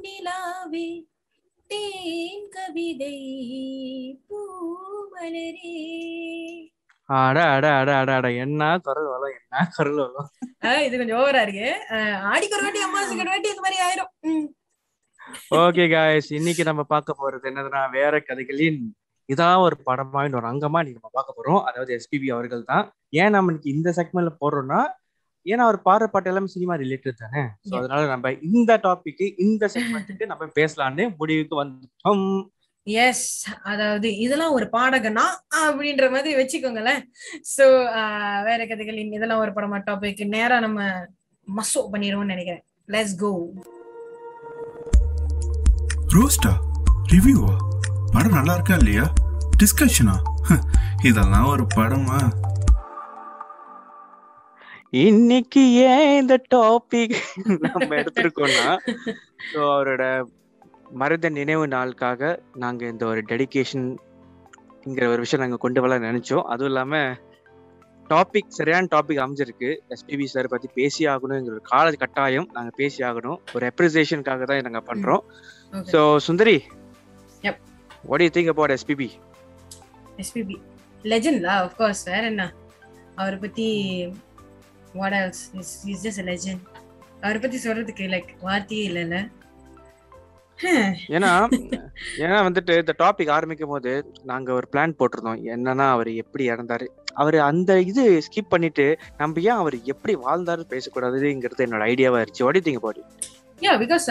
வெண்ணிலாவே தேன் கவிதை பூமலரே அட அட அட அட அட என்ன குரல் வளம் என்ன குரல் வளம் ஆஹ் இது கொஞ்சம் ஓவரா இருக்கு ஆஹ் ஆடிக்கு ஒரு வாட்டி அம்மாசுக்கு ஒரு வாட்டி இந்த மாதிரி ஆயிரும் உம். ஓகே காய்ஸ் இன்னைக்கு நம்ம பார்க்க போறது என்னதுன்னா வேற கதைகளின் இதான் ஒரு படமா இன்னொரு அங்கமா இன்னைக்கு நம்ம பார்க்க போறோம் அதாவது எஸ்பிபி அவர்கள் தான் ஏன் நம்ம இன்னைக்கு இந்த செக்மெண்ட்ல போடுறோம்னா ஏன்னா அவர் பாடுற பாட்டு எல்லாமே சினிமா ரிலேட்டட் தானே ஸோ Yeah. அதனால நம்ம இந்த டாபிக் இந்த செக்மெண்ட்டுக்கு நம்ம பேசலான்னு முடிவுக்கு வந்துட்டோம் எஸ் அதாவது இதெல்லாம் ஒரு பாடகனா அப்படின்ற மாதிரி வச்சுக்கோங்களேன் சோ வேற கதைகளின் இதெல்லாம் ஒரு படமா டாபிக் நேரா நம்ம மசோ பண்ணிடுவோம்னு நினைக்கிறேன் லெட்ஸ் கோ ரோஸ்டா ரிவ்யூவா படம் நல்லா இருக்கா இல்லையா டிஸ்கஷனா இதெல்லாம் ஒரு படமா இன்னைக்கு ஏன் இந்த டாபிக் நம்ம எடுத்திருக்கோம்னா ஸோ அவரோட மருத நினைவு நாளுக்காக நாங்க இந்த ஒரு டெடிகேஷன்ங்கிற ஒரு விஷயம் நாங்க கொண்டு வரலாம் நினைச்சோம் அதுவும் இல்லாம டாபிக் சரியான டாபிக் அமைஞ்சிருக்கு எஸ்பிபி சார் பத்தி பேசி ஆகணுங்கிற ஒரு கால கட்டாயம் நாங்க பேசி ஆகணும் ஒரு அப்ரிசியேஷனுக்காக தான் நாங்க பண்றோம் Okay. So Sundari Yep. What you think about SPB SPB லெஜெண்ட்லா ஆஃப் கோர்ஸ் வேற என்ன அவரை பத்தி what else is is just legend அவரை பத்தி சொல்றதுக்கு லைக் வார்த்தையே இல்லைல்ல ஏன்னா ஏன்னா வந்துட்டு இந்த டாபிக் ஆரம்பிக்கும் போது நாங்க ஒரு பிளான் போட்டிருந்தோம் என்னன்னா அவர் எப்படி இறந்தாரு அவர் அந்த இது ஸ்கிப் பண்ணிட்டு நம்ம ஏன் அவர் எப்படி வாழ்ந்தாரு பேசக்கூடாதுங்கிறது என்னோட ஐடியாவா இருந்துச்சு what think about ya because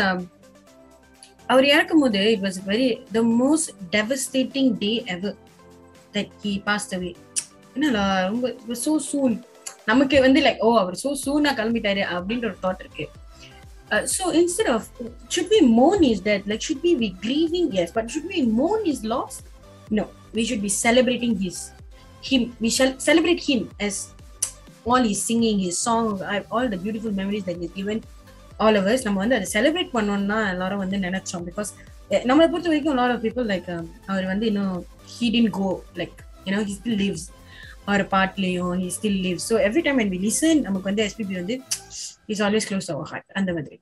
அவர் இறக்கும் போது it was very the most devastating day ever that he passed away என்னடா ரொம்ப சோ சூன் நமக்கு வந்து லைக் ஓ அவர் சோ சூனா கிளம்பிட்டாரு அப்படின்ற ஒரு தாட் இருக்கு so instead of should we mourn his death like should we be grieving yes but should we mourn his loss no we should be celebrating his him we shall celebrate him as all his singing his song I- all the beautiful memories that he's given all of us நம்ம வந்து அதை celebrate பண்ணோம்னு தான் எல்லாரும் வந்து நினைச்சோம் because நம்மளை பொறுத்த வரைக்கும் லாட் ஆஃப் பீப்புள் லைக் அவர் வந்து இன்னும் he didn't go like you know he still lives அவர் பாட்லேயும் he still lives so every time we listen நமக்கு வந்து எஸ்பிபி வந்து is always close our heart அந்த மாதிரி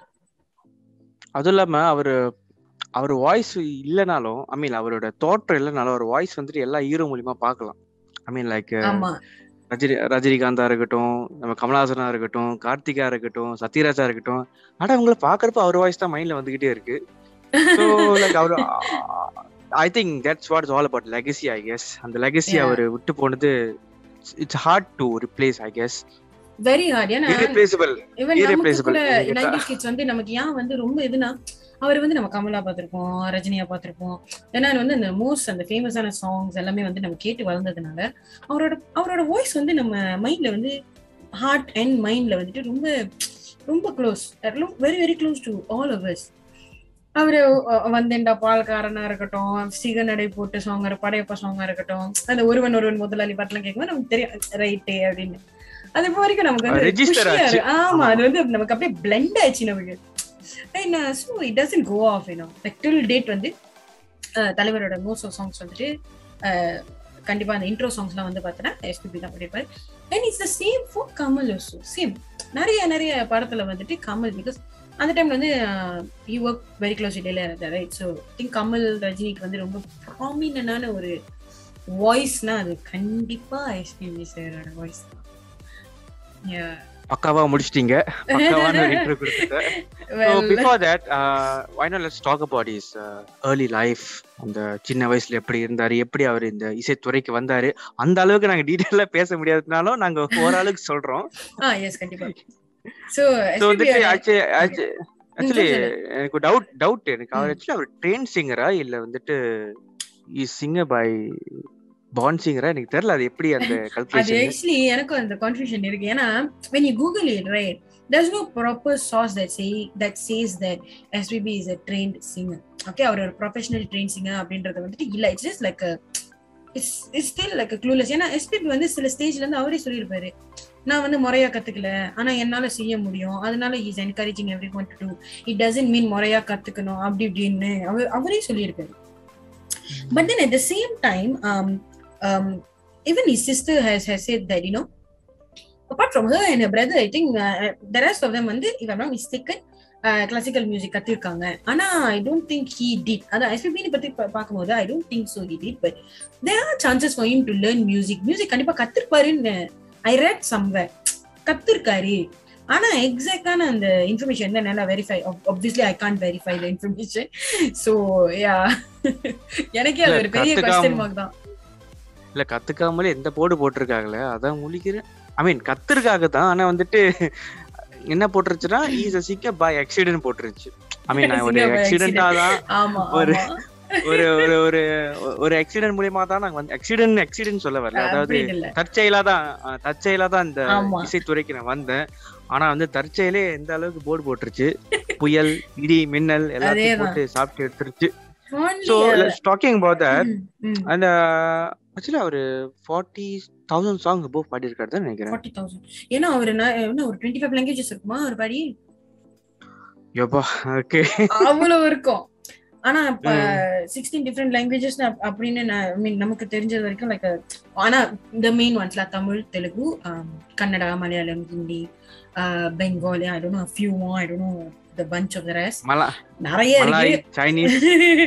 அதுவும் இல்லாம அவரு அவர் வாய்ஸ் இல்லைனாலும் ஐ மீன் அவரோட தோற்றம் இல்லைனாலும் அவர் வாய்ஸ் வந்துட்டு எல்லா ஹீரோ மூலியமா பார்க்கலாம் ஐ மீன் லைக் ஆமா ரஜினி ரஜினிகாந்தா இருக்கட்டும் நம்ம கமலஹாசனா இருக்கட்டும் கார்த்திகா இருக்கட்டும் சத்யராஜா இருக்கட்டும் ஆனா இவங்களை பாக்குறப்ப அவர் வாய்ஸ் தான் மைண்ட்ல வந்துகிட்டே இருக்கு ஸோ லைக் அவர் I think that's what is all about legacy I guess அந்த லெகசி Yeah. அவர் விட்டு போனது it's hard to replace I guess very hard ஏன்னா irreplaceable ஈவன் நமக்கு irreplaceable. கூட எனக்கு கேட்டா- நைன்டி கிட்ஸ் வந்து நமக்கு ஏன் வந்து ரொம்ப இதுனா அவர் வந்து நம்ம கமலா பார்த்திருப்போம் ரஜினியா பார்த்திருப்போம் ஏன்னா வந்து அந்த மோஸ்ட் அந்த ஃபேமஸான சாங்ஸ் எல்லாமே வந்து நம்ம கேட்டு வளர்ந்ததுனால அவரோட அவரோட வாய்ஸ் வந்து நம்ம மைண்ட்ல வந்து ஹார்ட் அண்ட் மைண்ட்ல வந்துட்டு ரொம்ப ரொம்ப close very very close to all of us அவரு அஹ், வந்தேன்டா பால்காரனா இருக்கட்டும் சிகநடை போட்டு சாங் படையப்பா சாங்கா இருக்கட்டும் அந்த ஒருவன் ஒருவன் முதலாளி பாட்டுலாம் கேட்கும்போது நமக்கு தெரியும் ரைட்டே அப்படின்னு அது இப்போ வரைக்கும் நமக்கு வந்து Register குஷியா ஆச்சு. இருக்கு. ஆமா ஆமா. அது வந்து நமக்கு அப்படியே பிளெண்ட் ஆயிடுச்சு நமக்கு so it doesn't go off you know like till date வந்து அஹ், தலைவரோட மோஸ்ட் ஆஃப் சாங்ஸ் வந்துட்டு அஹ், கண்டிப்பா அந்த இன்ட்ரோ சாங்ஸ்லாம் வந்து பார்த்தோன்னா எஸ்பிபி தான் பண்ணிருப்பாரு and it's the same for Kamal also same நிறைய நிறைய படத்துல வந்துட்டு கமல் பிகாஸ் அந்த டைம்ல வந்து யூ ஒர்க் வெரி க்ளோஸ் இடையில இருந்தார் ரைட் ஸோ திங்க் கமல் ரஜினிக்கு வந்து ரொம்ப ப்ராமினான ஒரு வாய்ஸ்னா அது கண்டிப்பா எஸ்பிபி சாரோட வாய்ஸ் தான் Yeah. பக்காவா முடிச்சிட்டீங்க பக்காவான இன்டர்வியூ கொடுத்துட்டேன் So Well, before that, uh, why not let's talk about his uh, early life. அந்த சின்ன வயசுல எப்படி இருந்தாரு எப்படி அவர் இந்த இசைத்துறைக்கு வந்தாரு அந்த அளவுக்கு நாங்க டீட்டெயிலா பேச முடியாததுனாலும் நாங்க ஓரளவுக்கு சொல்றோம் ஆ எஸ் கண்டிப்பா சோ ஸோ வந்துட்டு ஆக்சுவலி ஆக்சுவலி சொல்லு. எனக்கு டவுட் டவுட் எனக்கு அவர் ம். ஆக்சுவலி அவர் ட்ரெயின் சிங்கரா இல்ல வந்துட்டு இஸ் சிங்கர் பை பான் சிங்கரா எனக்கு தெரியல அது எப்படி அந்த அது கல்குலேஷன் ஆக்சுவலி எனக்கும் அந்த கன்ஃபியூஷன் இருக்கு ஏன்னா when you google it right there's no proper source that say that says that SPB is a trained singer okay அவர் ஒரு ப்ரொஃபஷனல் ட்ரெயின் சிங்கர் அப்படின்றது வந்துட்டு இல்ல it's just like it's it's still like clueless ஏன்னா SPB வந்து சில ஸ்டேஜ்ல இருந்து அவரே சொல்லியிருப்பாரு நான் வந்து முறையா கத்துக்கல ஆனா என்னால செய்ய முடியும் அதனால is encouraging every one to do it doesn't mean முறையா கத்துக்கணும் அப்படி இப்படின்னு அவர் அவரே சொல்லியிருக்காரு but then at the same time um, even his sister has has said that you know apart from her and her brother i think uh, the rest of them வந்து if i'm not mistaken classical music கத்திருக்காங்க ஆனா I don't think he did அதான் SPB பத்தி பா- பார்க்கும்போது I don't think so he did but there are chances for him to learn music music கண்டிப்பா கத்திருப்பாருன்னு I read somewhere கத்திருக்காரு ஆனா எக்ஸாக்டான அந்த இன்ஃபர்மேஷன் என்ன என்னால verify obviously I can't verify the information so ya எனக்கே அது ஒரு பெரிய கத்துக்காம- கொஸ்டின் மார்க் தான் இல்ல கத்துக்காமலே எந்த போர்டு போட்டிருக்காங்களே அதான் முழிக்கிறேன் ஐ மீன் கத்துருக்காக தான் ஆனா வந்துட்டு என்ன போட்டுருச்சுன்னா ஈஸ் சிக்க பை ஆக்சிடென்ட் போட்டுருச்சு ஐ மீன் ஒரு Singer by ஆக்சிடென்டா தான் ஆமா ஒரு- ஆமா. ஒரு ஒரு ஒரு ஒரு ஆக்சிடென்ட் மூலியமா தான் நாங்க வந்து ஆக்சிடென்ட் ஆக்சிடென்ட் சொல்ல வரல அதாவது அப்படி இல்ல தற்செயலா தான் அஹ், தற்செயலா தான் இந்த ஆமா. இசைத்துறைக்கு நான் வந்தேன் ஆனா வந்து தற்செயலே எந்த அளவுக்கு போர்டு போட்டுருச்சு புயல் இடி மின்னல் எல்லாத்தையும் அதேதான். போட்டு சாப்பிட்டு எடுத்துருச்சு Only, so uh, talking about that ம், ம். அந்த ஆக்சுவலி அவரு ஃபார்ட்டி தௌசண்ட் சாங் போய் பாடியிருக்காரு தான் நினைக்கிறேன் 40,000. ஏன்னா அவரு ந- என்ன ஒரு டுவெண்ட்டி ஃபைவ் லாங்குவேஜஸ் இருக்குமா ஒரு பாடி யப்பா ஓகே அவ்வளவு இருக்கும் ஆனா இப்ப சிக்ஸ்டீன் டிஃப்ரெண்ட் லாங்குவேஜஸ் அப்படின்னு நான் ஐ மீன் நமக்கு தெரிஞ்சது வரைக்கும் லைக் ஆனா இந்த மெயின் ஒன்ஸ்ல தமிழ் தெலுங்கு ஆம், Kannada Malayalam Hindi Bengali I don't know few more I don't know the bunch of the rest மலா நிறைய மலாய் இருக்கு சைனீஸ்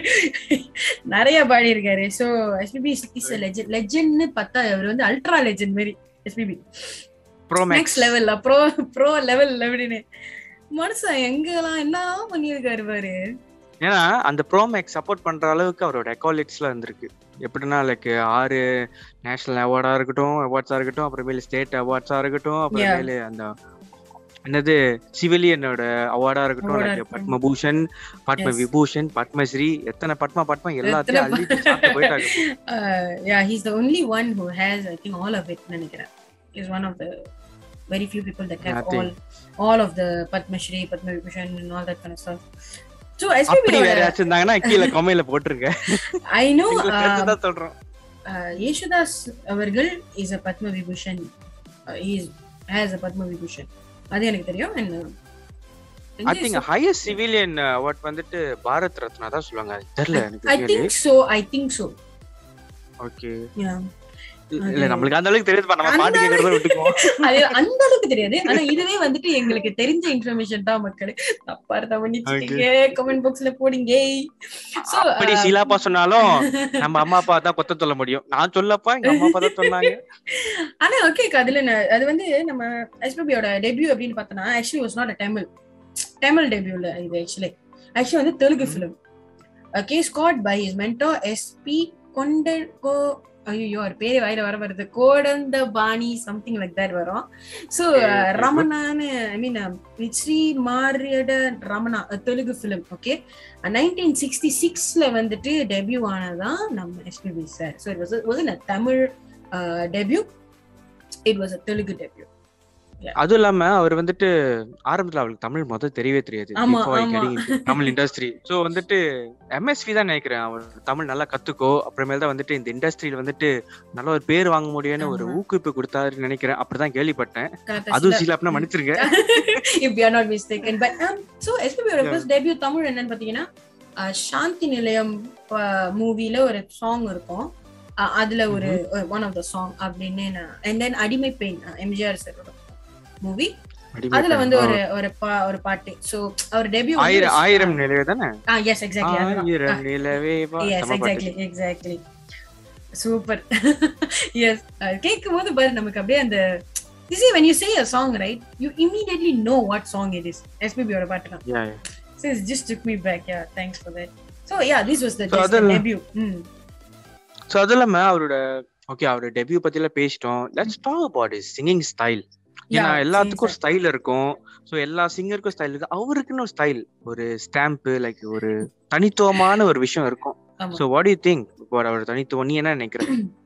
நிறைய பாடி இருக்காரு சோ எஸ்பிபி இஸ் லெஜெண்ட் லெஜெண்ட்னு பார்த்தா அவர் வந்து அல்ட்ரா லெஜெண்ட் மாதிரி எஸ்பிபி ப்ரோ மேக்ஸ் நெக்ஸ்ட் லெவல்ல ப்ரோ ப்ரோ லெவல் அப்படின்னு மனுஷன் எங்கெல்லாம் என்ன பண்ணியிருக்காரு பாரு ஏன்னா அந்த ப்ரோ மேக்ஸ் சப்போர்ட் பண்ற அளவுக்கு அவரோட எக்காலிட்ஸ்ல இருந்திருக்கு எப்படின்னா லைக் ஆறு நேஷனல் அவார்டா இருக்கட்டும் அவார்ட்ஸா இருக்கட்டும் அப்புறமேலு ஸ்டேட் அவார்ட்ஸா இருக்கட்டும் அப்புறமேலு அந்த என்னது சிவிலியனோட அவார்டா இருக்கட்டும் Award-ஆ லைக் இருக்கட்டும். பத்மபூஷன் பத்ம Yes. விபூஷன் பத்மஸ்ரீ எத்தனை பத்ம பத்ம எல்லாத்தையும் எத்தனை அள்ளிட்டு சாப்பிட்டு போயிட்டாங்க uh, yeah, he's the only one who has, I think, all of it. நினைக்கிறேன். He's one of the very few people that have Nothing. all, all of the Padma Shri, Padma Vibhushan, and all that kind of stuff. So அப்படி SPB, வேற -ஓட- யாச்சும் இருந்தாங்கன்னா கீழே கொமையில போட்டுருங்க I know எங்களை uh, சேர்த்து தான் சொல்றோம் uh, Yeshudas அவர்கள் is a Padma Vibhushan. Uh, he is, has a Padma Vibhushan. அது எனக்கு தெரியும் and, uh, I think highest civilian award வந்துட்டு பாரத் ரத்னா தான் சொல்லுவாங்க அது தெரியல எனக்கு I think so. I think so. Okay Yeah. இல்ல நம்மளுக்கு அந்த அளவுக்கு தெரியுதுப்பா நம்ம அந்த பாட்டு கேக்குறத விட்டுக்குவோம் அது அந்த அளவுக்கு தெரியாது ஆனா இதுவே வந்துட்டு எங்களுக்கு தெரிஞ்ச இன்ஃபர்மேஷன் தான் மக்களே தப்பா இருந்தா மன்னிச்சுக்கீங்க கமெண்ட் பாக்ஸ்ல போடுங்க So, அப்படி uh, சீலாப்பா சொன்னாலும் நம்ம அம்மா அப்பா தான் கொத்த சொல்ல முடியும் நான் சொல்லப்பா எங்க அம்மா அப்பா தான் சொன்னாங்க ஆனா ஓகே அதுல நான் அது வந்து நம்ம எஸ்பிபியோட டெபியூ அப்படின்னு பார்த்தோம்னா actually was not a Tamil Tamil டெபியூல இது ஆக்சுவலி ஆக்சுவலி வந்து தெலுங்கு ஃபிலிம் ஓகே ஸ்காட் பை இஸ் மென்டோ எஸ்பி கொண்ட கோ ஐயோ அவர் பேரு வாயில வர வருது கோடந்த பாணி சம்திங் லைக் தட் வரும் ஸோ Okay, okay, good. ரமணான்னு I mean Sri Maryada Ramana a Telugu film okay nineteen sixty சிக்ஸ்ல வந்துட்டு டெபியூ ஆனதான் நம்ம SPB sir so it was was a Tamil debut it was a Telugu debut அதுவும் இல்லாம அவர் வந்துட்டு ஆரம்பத்துல அவளுக்கு தமிழ் மொதல் தெரியவே தெரியாது ஆமா, Before I ஆமா. getting into Tamil industry so வந்துட்டு எம்எஸ்வி தான் நினைக்கிறேன் அவர் தமிழ் நல்லா கத்துக்கோ அப்புறமேல் தான் வந்துட்டு இந்த இண்டஸ்ட்ரியில வந்துட்டு நல்ல ஒரு பேர் வாங்க முடியும்னு ஒரு ஆமா. ஊக்குவிப்பு கொடுத்தாருன்னு நினைக்கிறேன் அப்படிதான் கேள்விப்பட்டேன் அதுவும் சீலாப்னா மன்னிச்சிருங்க if you are not mistaken but um so SPB யோட Yeah. first debut தமிழ் என்னன்னு பாத்தீங்கன்னா uh, சாந்தி நிலையம் மூவில ஒரு சாங் இருக்கும் Uh, அதுல ஒரு ஒன் ஆஃப் த சாங் அப்படின்னு நான் அண்ட் தென் அடிமை பெண் எம்ஜிஆர் சாரோட மூவி அதுல வந்து ஒரு ஒரு பா- ஒரு பாட்டு சோ அவர் டெபியூ ஆயிரம் ஆயிரம் நிலைய தானே ஆ எஸ் எக்ஸாக்ட்லி ஆயிரம் நிலவே வா எஸ் செம பாட்டு. எக்ஸாக்ட்லி எக்ஸாக்ட்லி சூப்பர் எஸ் கேட்கும் போது பாரு நமக்கு அப்படியே அந்த You see, when you say a song, right, you immediately know what song it is. SPB யோட பாட்டு தான். Yeah, yeah. So it just took me back. Yeah, thanks for that. So yeah, this was the, So just the அதெல்லாம்- debut. Mm. So அது இல்லாம அவரோட okay அவரோட debut பத்தி எல்லாம் பேசிட்டோம் let's talk about is singing style ஏன்னா Yeah, எல்லாத்துக்கும் same ஸ்டைல் இருக்கும் சோ எல்லா சிங்கருக்கும் ஸ்டைல் இருக்கு அவருக்குன்னு ஒரு ஸ்டைல் ஒரு ஸ்டாம்ப் லைக் ஒரு தனித்துவமான ஒரு விஷயம் இருக்கும் ஆமா. சோ வாட் யூ திங்க் அவர் தனித்துவம் நீ என்ன நினைக்கிற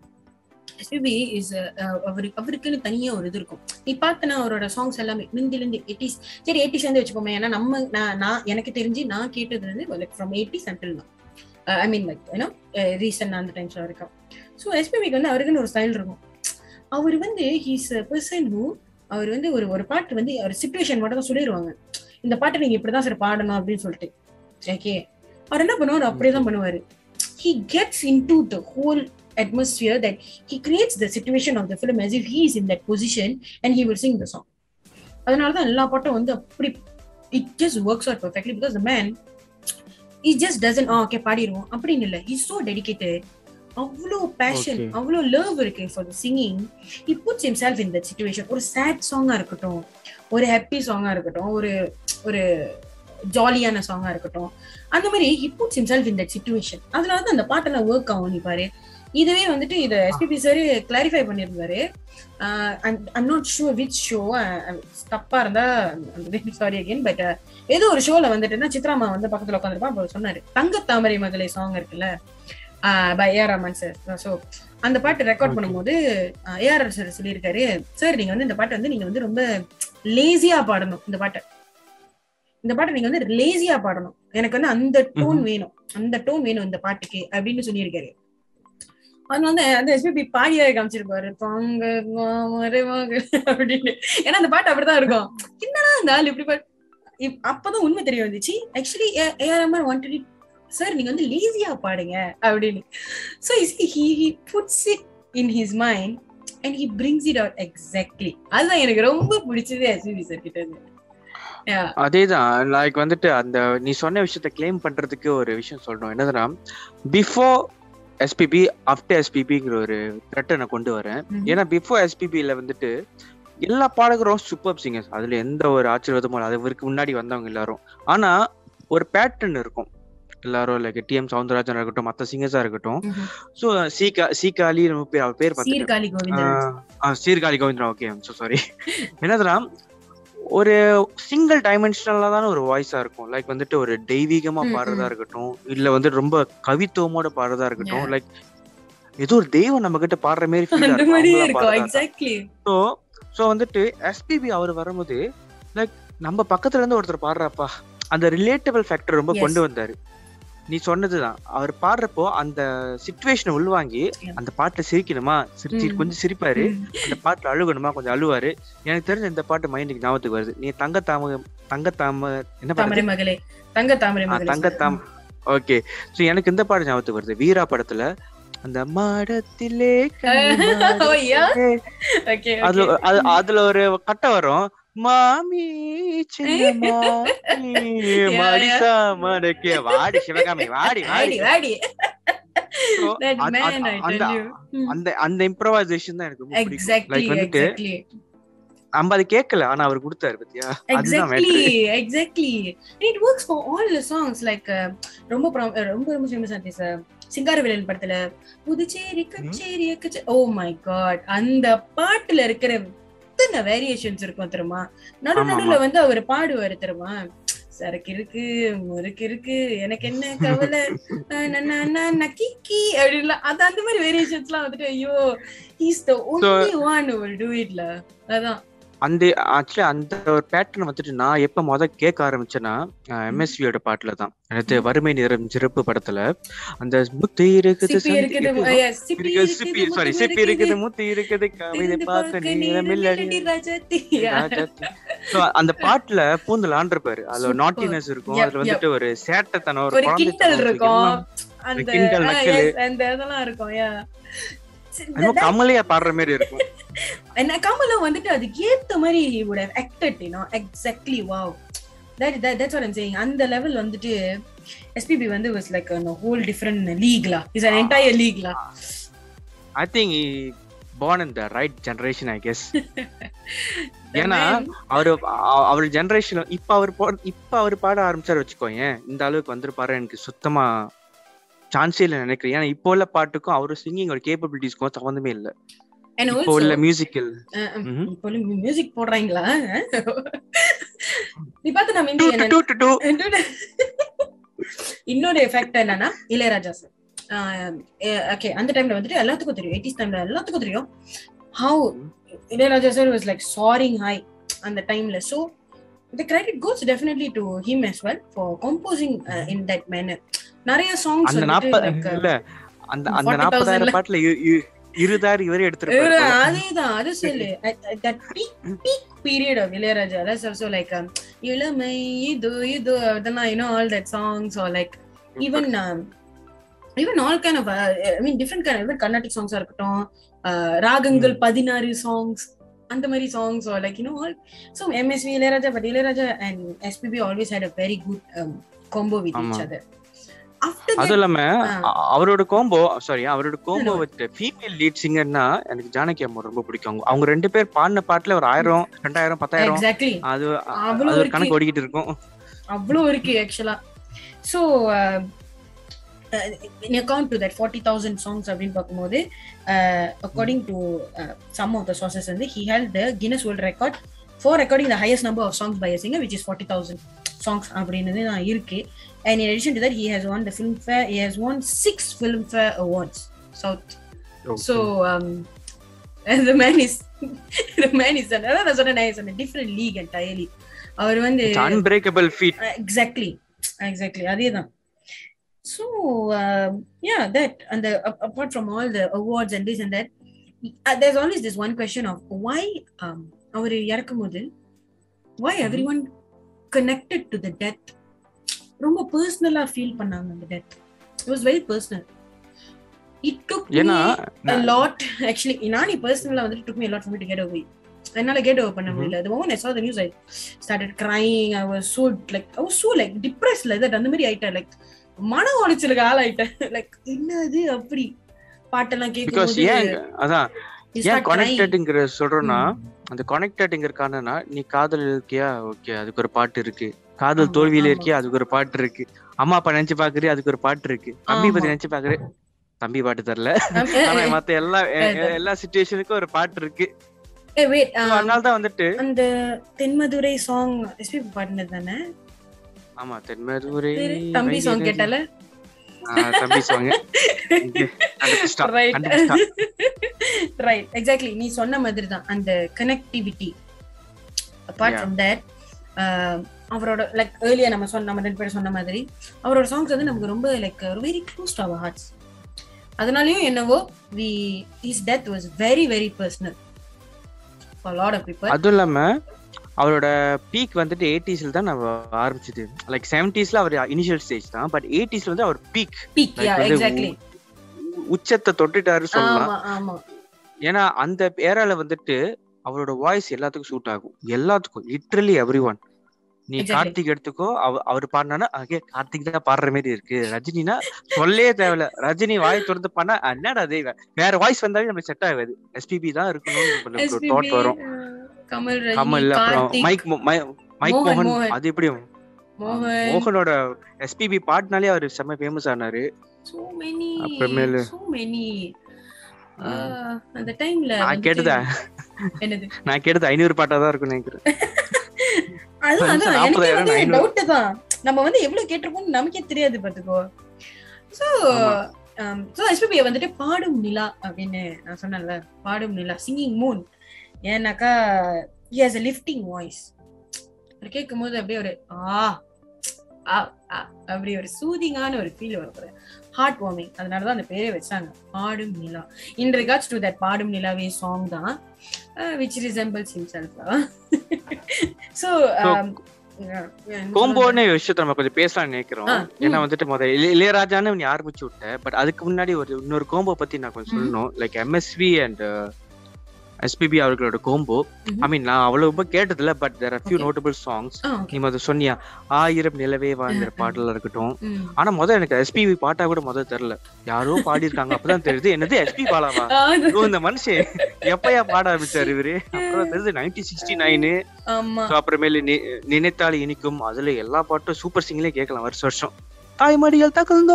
SPB is a, uh, அவரு அவருக்குன்னு தனியா ஒரு இது இருக்கும் நீ பார்த்தனா அவரோட சாங்ஸ் எல்லாமே முந்தில இருந்து எயிட்டிஸ் சரி எயிட்டிஸ் வந்து வச்சுக்கோமே ஏன்னா நம்ம நான் நான் எனக்கு தெரிஞ்சு நான் கேட்டது வந்து லைக் ஃப்ரம் எயிட்டிஸ் அண்டில் நான் ஐ மீன் லைக் ஏன்னா ரீசன் அந்த டைம்ஸ் வரைக்கும் ஸோ எஸ்பிபிக்கு வந்து அவருக்குன்னு ஒரு ஸ்டைல் இருக்கும் அவர் வந்து ஹீஸ் பர்சன் ஹூ அவர் வந்து ஒரு ஒரு பாட்டு வந்து ஒரு சுச்சுவேஷன் மட்டும் தான் சொல்லிடுவாங்க இந்த பாட்டை நீங்க இப்படிதான் சார் பாடணும் அப்படின்னு சொல்லிட்டு ஓகே அவர் என்ன பண்ணுவார் அப்படியே தான் பண்ணுவாரு he gets into the whole atmosphere that he creates the situation of the film as if he is in that position and he will sing the song அதனாலதான் எல்லா பாட்டும் வந்து அப்படி it just works out perfectly because the man he just doesn't okay பாடிடுவோம் அப்படின்னு இல்லை is so dedicated அவ்வளோ passion Okay. அவ்வளோ லவ் இருக்கு for the singing he puts himself in that situation ஒரு சேட் சாங்கா இருக்கட்டும் ஒரு ஹாப்பி சாங்கா இருக்கட்டும் ஒரு ஒரு ஜாலியான சாங்கா இருக்கட்டும் அந்த மாதிரி he puts himself in that situation அதனால தான் அந்த பாட்டெல்லாம் ஒர்க் ஆகும் நீ பாரு இதுவே வந்துட்டு இதை எஸ்பிபி சார் கிளாரிஃபை பண்ணியிருந்தாரு I'm not sure which show தப்பா இருந்தா சாரி அகைன் பட் ஏதோ ஒரு ஷோல வந்துட்டுன்னா சித்ராமா வந்து பக்கத்துல உட்காந்துருப்பா அப்ப சொன்னாரு தங்க தாமரை மகளே சாங் இருக்குல்ல by AR Rahman sir so அந்த பாட்டு ரெக்கார்ட் Okay. பண்ணும்போது ஏஆர் சார் சொல்லியிருக்காரு சார் நீங்க வந்து இந்த பாட்டை வந்து நீங்க வந்து ரொம்ப லேசியா பாடணும் இந்த பாட்டை இந்த பாட்டை நீங்க வந்து லேசியா பாடணும் எனக்கு வந்து அந்த டோன் வேணும் அந்த டோன் வேணும் இந்த பாட்டுக்கு அப்படின்னு சொல்லியிருக்காரு அது வந்து அந்த எஸ்பிபி பாடியா காமிச்சிருப்பாரு தாங்க மறைவாங்க அப்படின்னு ஏன்னா அந்த பாட்டு அப்படிதான் இருக்கும் என்னடா இந்த ஆள் இப்படி பாட்டு இப்- அப்பதான் உண்மை தெரிய வந்துச்சு ஆக்சுவலி ஏஆர் வாண்டட் சார் நீங்க வந்து லேசியா பாடுங்க அப்படின்னு so he he puts it in his mind and he brings it out exactly அதுதான் எனக்கு ரொம்ப பிடிச்சது எஸ்பிபி சார் கிட்ட இருந்து Yeah. அதேதான் லைக் வந்துட்டு அந்த நீ சொன்ன விஷயத்த கிளைம் பண்றதுக்கு ஒரு விஷயம் சொல்லணும் என்னதுன்னா பிஃபோர் எஸ்பிபி ஆஃப்டர் எஸ்பிபிங்கிற ஒரு த்ரெட்டை நான் கொண்டு வரேன் Mhm. ஏன்னா பிஃபோர் எஸ்பிபியில வந்துட்டு எல்லா பாடகரும் சூப்பர் சிங்கர்ஸ் அதுல எந்த ஒரு ஆச்சரியமும் இல்லை அதுக்கு முன்னாடி வந்தவங்க எல்லாரும் ஆனா ஒரு பேட்டர்ன் இருக்கும் எல்லாரும் லைக் டிஎம் சவுந்தரராஜன் இருக்கட்டும் மற்ற சிங்கர்ஸா இருக்கட்டும் Mhm. ஸோ சீகா சீகாலி நம்ம பேர் அவர் பேர் பார்த்துட்டு சீர்காழி கோவிந்தன் ஆ, சீர்காழி கோவிந்தரா ஓகே ஸோ சாரி என்னதுன்னா ஒரு சிங்கிள் டைமென்ஷனலா தான ஒரு வாய்ஸா இருக்கும் லைக் வந்துட்டு ஒரு தெய்வீகமா ம், பாடுறதா ம். இருக்கட்டும் இல்ல வந்து ரொம்ப கவித்துவமோட பாடுறதா இருக்கட்டும் Yeah. லைக் ஏதோ ஒரு தெய்வம் நம்ம கிட்ட பாடுற மாதிரி ஃபீல் அந்த மாதிரியே இருக்கும் இருக்கும் எக்ஸாக்ட்லி ஸோ ஸோ வந்துட்டு எஸ்பிபி அவர் வரும்போது லைக் நம்ம பக்கத்துல இருந்து ஒருத்தர் பாடுறாப்பா அந்த ரிலேட்டபிள் ஃபேக்டர் ரொம்ப Yes. கொண்டு வந்தாரு நீ சொன்னதுதான் அவர் பாடுறப்போ அந்த சுச்சுவேஷனை உள்வாங்கி Yeah. அந்த பாட்டை சிரிக்கணுமா சிரிச்சு ம். கொஞ்சம் சிரிப்பாரு அந்த பாட்டுல அழுகணுமா கொஞ்சம் அழுவாரு எனக்கு தெரிஞ்ச இந்த பாட்டு மைண்டுக்கு ஞாபகத்துக்கு வருது நீ தங்க தாம தங்க தாம என்ன தாமரை பாட்டு மகளே தங்க தாமரை ஆ, மகளே தங்க தாம் ஓகே சோ எனக்கு இந்த பாட்டு ஞாபகத்துக்கு வருது வீரா படத்துல அந்த மாடத்திலே கன்னிமாடத்திலே. Oh, yeah? ஓகே அதுல அது- அதுல ஒரு கட்டை வரும் மாமி சின்ன மாமி மடிசா மடக்கே வாடி சிவகாமி வாடி வாடி வாடி வாடி So, that அது- man அது- i அந்த tell you அந்த அந்த இம்ப்ரவைசேஷன் தான் எனக்கு ரொம்ப பிடிக்கும் exactly லைக் வந்துட்டு exactly நம்ம அது கேட்கல ஆனா அவர் கொடுத்தாரு பத்தியா அதுதான் exactly matter exactly And it works for all the songs like uh, ரொம்ப prom- uh, ரொம்ப ரொம்ப ஃபேமஸ் ஆச்சு சார் சிங்காரவேலன் படத்துல புதுச்சேரி கச்சேரி கச்சே ஓ மை காட் அந்த பாட்டுல இருக்கிற எத்தனை வேரியேஷன்ஸ் இருக்கும் தெரியுமா நடு ஆமா, நடுவுல ஆமா. வந்து அவர் பாடுவாரு தெரியுமா சரக்கு இருக்கு முறுக்கு இருக்கு எனக்கு என்ன கவலை அஹ் ந- ந- ந- நக்கிக்கி அப்படின்லாம் அது அந்த மாதிரி வேரியேஷன்ஸ் எல்லாம் வந்துட்டு ஐயோ he's the only one will do it ல அதான் அந்த ஆக்சுவலி அந்த ஒரு பேட்டர்ன் வந்துட்டு நான் எப்ப முத கேட்க ஆரம்பிச்சேன்னா எம்எஸ்வியோட பாட்டுல தான் எனக்கு வறுமை நிறம் சிறப்பு படத்துல அந்த முத்து இருக்குது சிப்பி சந்தி இருக்குது இருக்குது, yes, சிப்பி இருக்குது, சிப்பி இருக்குது சாரி முத்து சிப்பி இருக்குது இருக்குது முத்து இருக்குது கவிதை இருந்து பார்க்க பார்க்க நீளமில்லடி நீளமில்லடி ராஜாத்தி. ராஜாத்தி. So, அந்த பாட்டுல பூந்தல் ஆண்டிருப்பாரு அதுல Super. நாட்டினஸ் இருக்கும் Yep, அதுல வந்துட்டு ஒரு சேட்டத்தனம் ஒரு ஒரு கிண்டல் குழந்தைத்தனம் இருக்கும் எல்லாம் அந்த கிண்டல், ஆ, நக்கலு. yes, அந்த இதெல்லாம் இருக்கும் yeah. சரி, என்னமோ that- கமலையா பாடுற மாதிரி இருக்கும் என்ன கமலும் வந்துட்டு அதுக்கு ஏத்த மாதிரி he would have acted you know exactly wow that, that that's what I'm saying அந்த லெவல் வந்துட்டு எஸ்பிபி வந்து was like a whole different league லா is an entire league லா I think born in the right generation I guess The ஏன்னா man- அவரு அ- அவர் generation இப்ப அவர் போ இப்ப அவர் பாட ஆரம்பிச்சாரு வச்சுக்கோங்க இந்த அளவுக்கு வந்திருப்பாரு எனக்கு சுத்தமா சான்ஸே இல்லை நினைக்கிறேன் ஏன்னா இப்போ உள்ள பாட்டுக்கும் அவரு சிங்கிங் ஒரு கேப்பபிலிட்டிஸ்க்கும் சம்மந்தமே இல்ல and இப்போ also உள்ள மியூசிக்கல் அஹ், அஹ், ம்ஹும். இப்போ மியூசிக் போடுறாங்களா நீ பார்த்து நம்ம டூ இந்திய டூ டூ டூ இன்னொரு இன்னொரு எஃபெக்ட் என்னன்னா இளையராஜா சார் ஓகே அந்த டைம்ல வந்துட்டு எல்லாத்துக்கும் தெரியும் எயிட்டிஸ் டைம்ல எல்லாத்துக்கும் தெரியும் how Ilaiyaraaja sir was like soaring high அந்த டைம்ல so the credit goes definitely to him as well for composing in that manner நிறைய சாங்ஸ் அந்த நாற்பது இல்ல அந்த அந்த 40,000 நாற்பதாயிரம் பாட்டுல இ- இ- இருதார் இவரே எடுத்திருப்பாரு போல. அதேதான் அது சொல்லு that peak peak period of Ilaiyaraaja that's also like இளமை இது இது அதெல்லாம் you know all that songs are like even even all kind of I mean different kind even Carnatic சாங்ஸா இருக்கட்டும் uh, ராகங்கள் பதினாறு சாங்ஸ் அந்த மாதிரி songs are like you know all so MSV Ilaiyaraaja but Ilaiyaraaja and SPB always had a very good combo with ஆமா. Each other after அதுவும் இல்லாம ஆ. அ- அவரோட கோம்போ சாரி அவரோட combo No, no. With female lead சிங்கர்னா எனக்கு ஜானகி அம்மா ரொம்ப பிடிக்கும் அவங்க- அவங்க ரெண்டு பேர் பாடின பாட்டுல ஒரு ஆயிரம் ரெண்டாயிரம் பத்தாயிரம் எக்ஸாக்ட்லி அது அ- அவ்வளவு அது ஒரு இருக்கு. கணக்கு ஓடிக்கிட்டு இருக்கும் அவ்வளோ இருக்கு ஆக்சுவலா so in account to that forty thousand songs அப்படின்னு பார்க்கும்போது according to some of the sources வந்து he held the Guinness world record for recording the highest number of songs by a singer which is forty thousand songs அப்படின்னு தான் இருக்கு and in addition to that he has won the Filmfare he has won six Filmfare awards south so the man is the man is அதான் நான் சொன்னேன் நான் சொன்னேன் different league entirely அவர் வந்து unbreakable feet exactly exactly அதே தான் so yeah that அந்த apart from all the awards and this and that there's always this one question of why அவர் இறக்கும் போது why everyone connected to the death ரொம்ப பர்சனலா feel பண்ணாங்க அந்த death it was very personal it took ஏன்னா a lot actually நானி பர்சனலா வந்துட்டு took me a lot for me to get away என்னால get over பண்ண Mhm. முடியல the moment I saw the news I started crying I was so like I was so like depressed like that அந்த மாதிரி ஆயிட்டேன் like மன உளைச்சலுக்கு ஆளாயிட்டேன் like என்னது அப்படி பாட்டெல்லாம் பிகாஸ் ஏன் கேட்கும்போது அதான் you ஏன் start crying. கனெக்டட்ங்கிற சொல்றோம்னா ம். அந்த கனெக்டட்ங்கிற காரணம்னா நீ காதல் இருக்கியா ஓகே அதுக்கு ஒரு பாட்டு இருக்கு காதல் ஆமா, தோல்வியில ஆமா. இருக்கியா அதுக்கு ஒரு பாட்டு இருக்கு அம்மா அப்பா நினைச்சு பாக்குறியா அதுக்கு ஒரு பாட்டு இருக்கு தம்பி பத்தி ஆமா. நினைச்சு பாக்குற தம்பி பாட்டு தரல Um, eh, ஆனா eh, மத்த எல்லா எ- எ- eh, எல்லா சுச்சுவேஷனுக்கும் ஒரு பாட்டு இருக்கு eh, wait, So, um, அதனால தான் வந்துட்டு அந்த தென்மதுரை சாங் எஸ்பிபி பாடினது தானே ஆமா தென்மதுரை பேரு? தம்பி சாங் கேட்டால ஆ, தம்பி சாங் ரைட் ரைட் எக்ஸாக்ட்லி நீ சொன்ன மாதிரி தான் அந்த connectivity apart Yeah. From that அவரோட லைக் ஏர்லியா நம்ம சொன்ன நம்ம ரெண்டு பேரும் சொன்ன மாதிரி அவரோட சாங்ஸ் வந்து நமக்கு ரொம்ப like very close to our hearts அதனாலயும் என்னவோ his death was very very personal for lot of people அதுவும் இல்லாம அவரோட பீக் வந்துட்டு எயிட்டிஸ்ல தான் நம்ம ஆரம்பிச்சது லைக் செவன்டிஸ்ல அவர் இனிஷியல் ஸ்டேஜ் தான் பட் எயிட்டிஸ்ல வந்து அவர் பீக் பீக் Like யா வந்து எக்ஸாக்ட்லி உச்சத்தை தொட்டுட்டாரு சொல்லலாம் ஆமா ஆமா ஏன்னா அந்த ஏரால வந்துட்டு அவரோட வாய்ஸ் எல்லாத்துக்கும் சூட் ஆகும் எல்லாத்துக்கும் லிட்ரலி எவ்ரி ஒன் நீ Exactly. கார்த்திக் எடுத்துக்கோ அவ- அவர் பாடினா அங்கே கார்த்திக் தான் பாடுற மாதிரி இருக்கு ரஜினினா சொல்லவே தேவையில்ல ரஜினி வாய் திறந்து பண்ணா என்னடா அது வேற வாய்ஸ் வந்தாலே நம்ம செட் ஆகாது எஸ்பிபி தான் இருக்கணும்னு SPB, தாட் வரும் கமல் ரஜினி கமல் அப்புறம் கார்த்திக் மைக் மோ- மை- மைக் மோகன், மோகன் மோகன். அது எப்படி மோகன் மோகனோட எஸ்பிபி பாட்டுனாலே அவர் செம்ம ஃபேமஸ் ஆனாரு so many அப்புறமேலு- so many அந்த டைம்ல நான் கேட்டதா என்னது நான் கேட்டது ஐநூறு பாட்டா தான் இருக்கும் நினைக்கிறேன் அதுதான் கொஞ்சம் அதான் எனக்கே நாற்பதாயிரம், வந்து ஐநூறு. டவுட் தான் நம்ம வந்து எவ்வளவு கேட்டிருக்கோம்னு நமக்கே தெரியாது பாத்துக்கோ சோ ஆமா. சோ எஸ்பிபியை வந்துட்டு பாடும் நிலா அப்படின்னு நான் சொன்னேன்ல பாடும் நிலா சிங்கிங் மூன் ஏன்னாக்கா he has a lifting voice அவர் கேட்கும் போது அப்படியே ஒரு ஆ ஆ, ஆ, அப்படி ஒரு சூதிங்கான ஒரு ஃபீல் வரும் ஹார்ட் வார்மிங் அதனாலதான் அந்த பேரே வச்சாங்க பாடும் நிலா இன் ரிகார்ட்ஸ் டு தட் பாடும் நிலாவே சாங் தான் விச் ரிசம்பிள்ஸ் ஹிம்செல்ஃப் ஸோ கோம்போன்னு விஷயத்த நம்ம கொஞ்சம் பேசலாம்னு நினைக்கிறோம் ஆ, ஏன்னா ம். வந்துட்டு முதல்ல இளைய- இளையராஜான்னு நீ ஆரம்பிச்சு விட்ட பட் அதுக்கு முன்னாடி ஒரு இன்னொரு கோம்போ பத்தி நான் கொஞ்சம் ம். சொல்லணும் லைக் எம்எஸ்வி அண்ட் எஸ்பிபி அவர்களோட கோம்போ ம்ஹும். ஐ மீன் நான் அவ்வளவு ரொம்ப கேட்டதில்ல but there are few Okay. Notable songs ஆ நீ ஓகே முதல்ல சொன்னியா ஆயிரம் நிலவே வாழ்ந்த பாடலா இருக்கட்டும் ம் ஆனா முதல்ல எனக்கு எஸ்பிபி பாட்டா கூட முதல்ல தெரியல யாரோ பாடி இருக்காங்க அப்பதான் தெரியுது என்னது எஸ்பி பாலாவா ஆ, அது- ஐயோ, இந்த மனுஷன் எப்பயா பாட ஆரம்பிச்சாரு இவரு அப்புறம் தெரியுது நைன்டீன் சிக்ஸ்டி நைனு ஆமா அப்புறமேலு நி- நினைத்தால் இனிக்கும் அதுல எல்லா பாட்டும் சூப்பர் சிங்லேயே கேட்கலாம் வருஷம் வருஷம் தாய்மடிகள் தகுந்தோ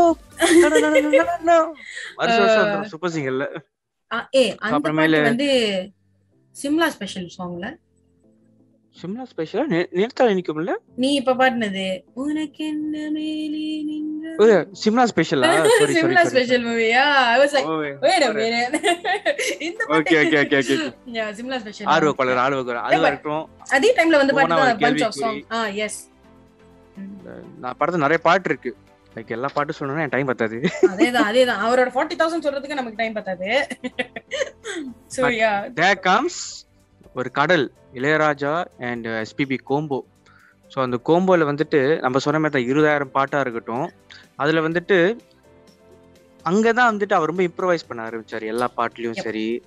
வருஷம் வருஷம் சூப்பர் சிங்கர்ல ஆ, ஏ அந்த அப்புறமேலு- பாட்டு வந்து சிம்லா ஸ்பெஷல் சாங்ல சிம்லா ஸ்பெஷலா நினைத்தால் இனிக்கும்ல நீ இப்ப பாடினது உனக்கு என்ன மேலே நின்ற ஓ, சிம்லா ஸ்பெஷலா சாரி சிம்லா ஸ்பெஷல் மூவியா I was like sorry wait a minute இந்த okay okay okay okay yeah Simla special ஆர்வப்பாளர் ஆர்வக்காரர் அது Yeah, but- வரட்டும் அதே டைம்ல வந்து போனா பாட்டு ஒரு பஞ்ச் ஆஃப் கேள்விக்குறி. சாங் ஆ எஸ் நான் படத்துல நிறைய பாட்டு இருக்கு லைக் எல்லா பாட்டும் சொல்லணும்னா என் டைம் பத்தாது அதேதான் அதேதான் அவரோட 40000 சொல்றதுக்கு நமக்கு டைம் பத்தாது so But- yeah there comes ஒரு கடல் Ilaiyaraaja and SPB combo so அந்த கோம்போல வந்துட்டு நம்ம சொன்ன மாதிரி தான் இருபதாயிரம் பாட்டா இருக்கட்டும் அதுல வந்துட்டு அங்கதான் வந்துட்டு அவர் ரொம்ப இம்ப்ரவைஸ் பண்ண ஆரம்பிச்சாரு எல்லா பாட்டுலயும் Yep. சரி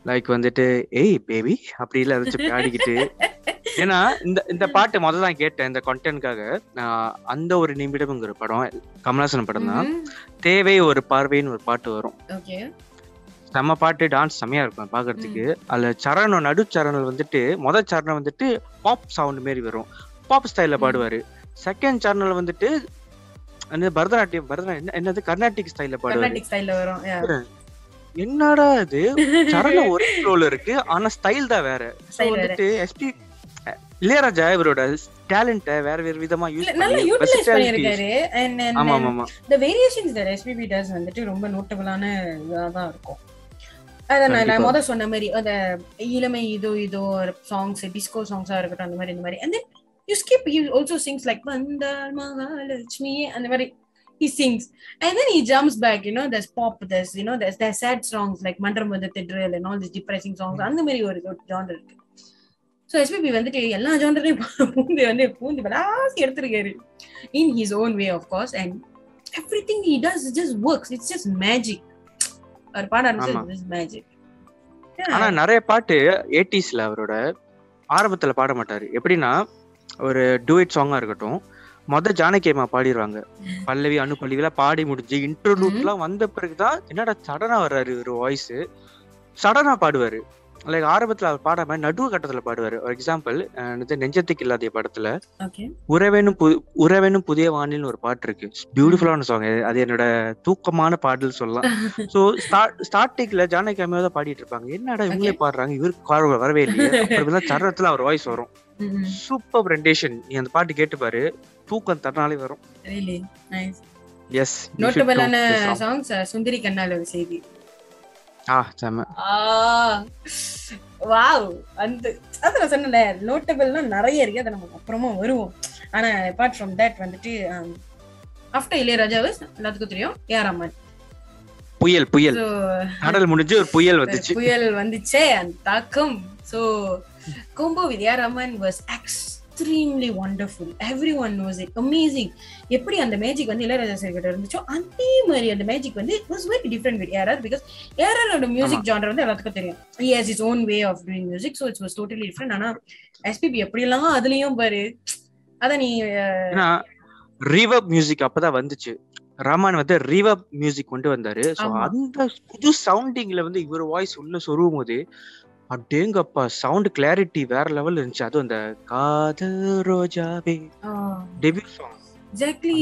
லைக் வந்துட்டு ஏய் பேபி அப்படி இல்ல ஏதாச்சும் பாடிக்கிட்டு ஏன்னா இந்த இந்த பாட்டு முதல்ல தான் கேட்டேன் இந்த கண்டென்ட்காக அந்த ஒரு நிமிடம்ங்கிற படம் கமலாசன் படம் தான் தேவை ஒரு பார்வைன்னு ஒரு பாட்டு வரும் ஓகே செம்ம பாட்டு டான்ஸ் செம்மையா இருக்கும் பாக்குறதுக்கு அதுல சரணம் நடு சரணம் வந்துட்டு முத சரணம் வந்துட்டு பாப் சவுண்ட் மாரி வரும் பாப் ஸ்டைல்ல ம். பாடுவாரு செகண்ட் சரணல் வந்துட்டு அந்த பரதநாட்டியம் பரதநாட்டியம் என்ன- என்னது கர்நாடிக் ஸ்டைல்ல பாடுவாரு கர்நாடிக் ஸ்டைல்ல வரும் yeah. என்னடா இது சரணம் ஒரே ரோல் இருக்கு ஆனா ஸ்டைல் தான் வேற So Style வேற. வந்துட்டு எஸ்பி இளையராஜா இவரோட டேலண்ட வேற வேற விதமா யூஸ் இல்ல, நல்லா பண்ணி யூட்டிலைஸ் versatility- பண்ணிருக்காரு and and ஆமா and ஆமா ஆமா the variations that SPB does வந்துட்டு ரொம்ப நோட்டபிளான இதா தான் இருக்கும் அத நான் நான் கண்டிப்பா. முத சொன்ன மாதிரி அந்த இளமை இதோ இதோ சாங்ஸ் டிஸ்கோ சாங்ஸா இருக்கட்டும் அந்த மாதிரி இந்த மாதிரி and then you skip he also sings like வந்தாள் மகாலட்சுமி அந்த மாதிரி he sings and then he jumps back you know there's pop there's you know there's there's sad songs like மன்றம் வந்து திட்ரல் and all these depressing songs அந்த மாதிரி ஒரு genre இருக்கு so SPB வந்துட்டு எல்லா ஜானரையும் பூந்து வந்து பூந்து விளாசி எடுத்திருக்காரு in his own way of course and everything he does just works it's just magic அவர் பாட ஆமா. ஆரம்பிச்சு மேஜிக் ஆனா நிறைய பாட்டு ஏட்டிஸ்ல அவரோட ஆரம்பத்துல பாட மாட்டாரு எப்படின்னா ஒரு டூயட் சாங்கா இருக்கட்டும் மொத ஜானகியம்மா பாடிடுவாங்க பல்லவி அனு பல்லவிலாம் பாடி முடிஞ்சு இன்டர்லூட்லாம் வந்த பிறகுதான் என்னடா சடனா வர்றாரு ஒரு வாய்ஸ் சடனா பாடுவாரு லைக் ஆரம்பத்துல அவர் பாடாம நடுவு கட்டத்துல பாடுவாரு ஒரு எக்ஸாம்பிள் நெஞ்சத்துக்கு இல்லாத படத்துல ஓகே உறவேனும் பு உறவேனும் புதிய வானில்னு ஒரு பாட்டு இருக்கு பியூட்டிஃபுல்லான சாங் அது என்னோட தூக்கமான பாடல் சொல்லலாம் சோ ஸ்டார்டிங்ல ஜானகி அம்மையா தான் பாடிட்டு இருப்பாங்க என்னடா இவங்களே பாடுறாங்க இவருக்கு கார் வரவே இல்லையே அப்புறம் தான் சரணத்துல அவர் வாய்ஸ் வரும் சூப்பர் ரெண்டேஷன் நீ அந்த பாட்டு கேட்டு பாரு தூக்கம் தன்னாலே வரும் ரியலி நைஸ் எஸ் நோட்டபிளான சாங்ஸ் சுந்தரி கண்ணால ஒரு செய்தி ஆ செம வாவ் அந்த அது நான் சொன்னேன் நோட்டபிள்னா நிறைய இருக்கு அதை நம்ம அப்புறமா வருவோம் ஆனா அபார்ட் ஃப்ரம் தட் வந்துட்டு ஆஃப்டர் இளையராஜாவை எல்லாத்துக்கும் தெரியும் ஏஆர் ரஹ்மான் புயல் புயல் ஸோ கடல் முடிஞ்சு ஒரு புயல் வந்துச்சு புயல் வந்துச்சே அந்த தாக்கம் so combo with AR Rahman was extremely wonderful everyone knows it amazing எப்படி அந்த மேஜிக் வந்து இளையராஜா சார் கிட்ட இருந்துச்சோ அதே மாதிரி அந்த மேஜிக் வந்து was very different with AR because ஏஆரோட மியூசிக் ஜானர் வந்து எல்லாத்துக்கும் தெரியும் he has his own way of doing music so it's was totally different ஆனா எஸ்பிபி எப்படியெல்லாம் அதுலயும் பாரு அத நீ அஹ், ஏன்னா ரீவப் மியூசிக் அப்பதான் வந்துச்சு ரஹ்மான் வந்து ரீவப் மியூசிக் கொண்டு வந்தாரு சோ ஆமா. அந்த புது சவுண்டிங்ல வந்து இவர் வாய்ஸ் உள்ள சொருவும் போது அடேங்கப்பா சவுண்ட் கிளாரிட்டி வேற லெவல் இருந்துச்சு அதுவும் அந்த காதல் ரோஜாவே ஆஹ், debut song exactly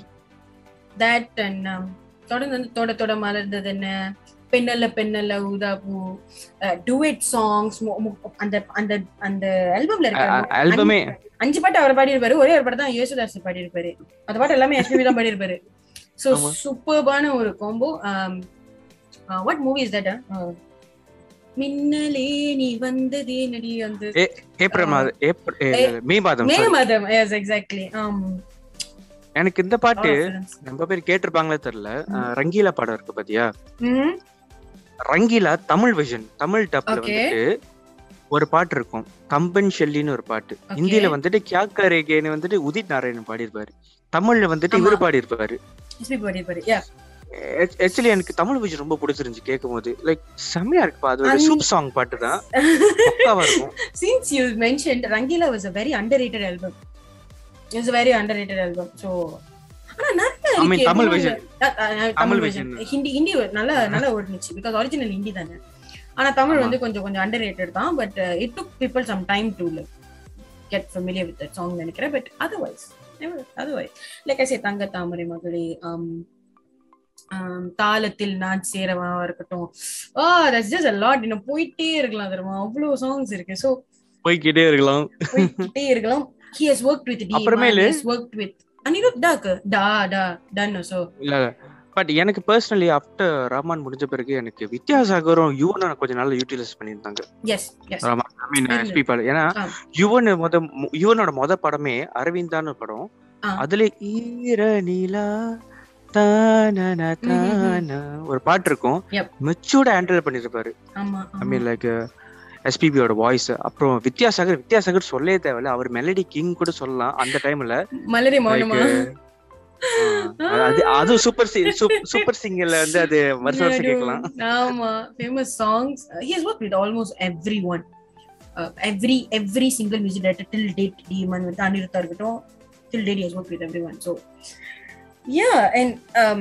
that and தொடர்ந்து வந்து தொட தொட மலர்ந்தது என்ன பெண்ணல்ல பெண்ணல்ல ஊதா பூ டுவெட் சாங்ஸ் அந்த அந்த அந்த ஆல்பம்ல இருக்க ஆல்பமே அஞ்சு பாட்டு அவர் பாடியிருப்பாரு ஒரே ஒரு பாட்டு தான் யேசுதாஸ் பாடியிருப்பாரு அந்த பாட்டு எல்லாமே எஸ்பிபி தான் பாடியிருப்பாரு ஸோ ஆமா. சூப்பர்பான ஒரு combo what movie is that Minnale நீ வந்ததே நடி அந்த ஏப்ரல் மாதம் ஏப்ரல் ஏ, ஏ- மே மாதம் மே sorry. மாதம் எஸ் எக்ஸாக்ட்லி ஆம் எனக்கு இந்த பாட்டு All of films. ரொம்ப பேர் கேட்டிருப்பாங்களே தெரியல ம். அஹ், ரங்கீலா படம் இருக்கு பாத்தியா ம்ஹும். ரங்கீலா தமிழ் வெர்ஷன் தமிழ் டப்ல Okay. வந்துட்டு ஒரு பாட்டு இருக்கும் கம்பன் ஷெல்லின்னு ஒரு பாட்டு Okay. ஹிந்தியில வந்துட்டு கியா கரேகேன்னு வந்துட்டு உதித் நாராயணன் பாடியிருப்பாரு தமிழ்ல வந்துட்டு ஆமா. இவரு பாடியிருப்பாரு எஸ்பிபி பாடியிருப்பாரு யா ஆக்சுவலி எனக்கு தமிழ் வெர்ஷன் ரொம்ப பிடிச்சிருந்துச்சு கேட்கும் போது லைக் செம்மையா இருக்குப்பா அது ஒரு அந்த- சூப் சாங் பாட்டு தான் பக்காவா இருக்கும் since you mentioned Rangila was a very underrated album. It was a very underrated album. So ஆனா நிறைய I mean, இருக்கு. தமிழ் இன்னொன்னு- version. அஹ் அஹ் தமிழ் தமிழ் version. version. ஹிந்தி ஹிந்தி நல்லா நல்லா ஓடுனுச்சு பிகாஸ் ஒரிஜினல் ஹிந்தி தானே ஆனா தமிழ் ஆமா. வந்து கொஞ்சம் கொஞ்சம் அண்டர்ரேட்டட் தான் but it took people some time to get familiar with that song நினைக்கிறேன் but otherwise otherwise like I say தங்க தாமரை மகளே um, um, தாளத்தில் நான் சேரவா இருக்கட்டும் ஆ தட்ஸ் ஜஸ்ட் அ லாட் இன்னும் போயிட்டே இருக்கலாம் தெரியுமா அவ்வளவு சாங்ஸ் இருக்கு ஸோ போய்கிட்டே இருக்கலாம் போயிட்டே இருக்கலாம் he has worked with D அப்புறமேலு- he has worked with Anirudh டாக் டா டா டன் சோ இல்ல பட் எனக்கு பர்சனலி ஆஃப்டர் ரஹ்மான் முடிஞ்ச பிறகு எனக்கு வித்யாசாகரும் யுவனும் கொஞ்சம் நாள் யூட்டிலைஸ் பண்ணியிருந்தாங்க yes yes Rahman I mean இருந்தது. எஸ்பி பாடு ஏன்னா ஆ. யுவன் முத யுவனோட முத படமே அரவிந்தான்னு படம் ஆ. அதுல ஈர நிலா தானன தான ஒரு பாட்டு இருக்கும் Yep. மெச்சூர்ட ஹேண்டில் பண்ணிருப்பாரு ஆமா ஐ மீன் லைக் எஸ்பிபியோட வாய்ஸ் அப்புறம் வித்யாசாகர் வித்யாசாகர் சொல்லவே தேவையில்ல அவர் மெலடி கிங் கூட சொல்லலாம் அந்த டைம்ல மலரி மௌனமா அது அதுவும் சூப்பர் சூப்பர் சிங்கர்ல வந்து அது வருஷம் வருஷம் கேட்கலாம் ஆமா famous songs he has work with almost every one every every single music director till date demon வந்து அனிருத்தா இருக்கட்டும் till date has work with every one so yeah and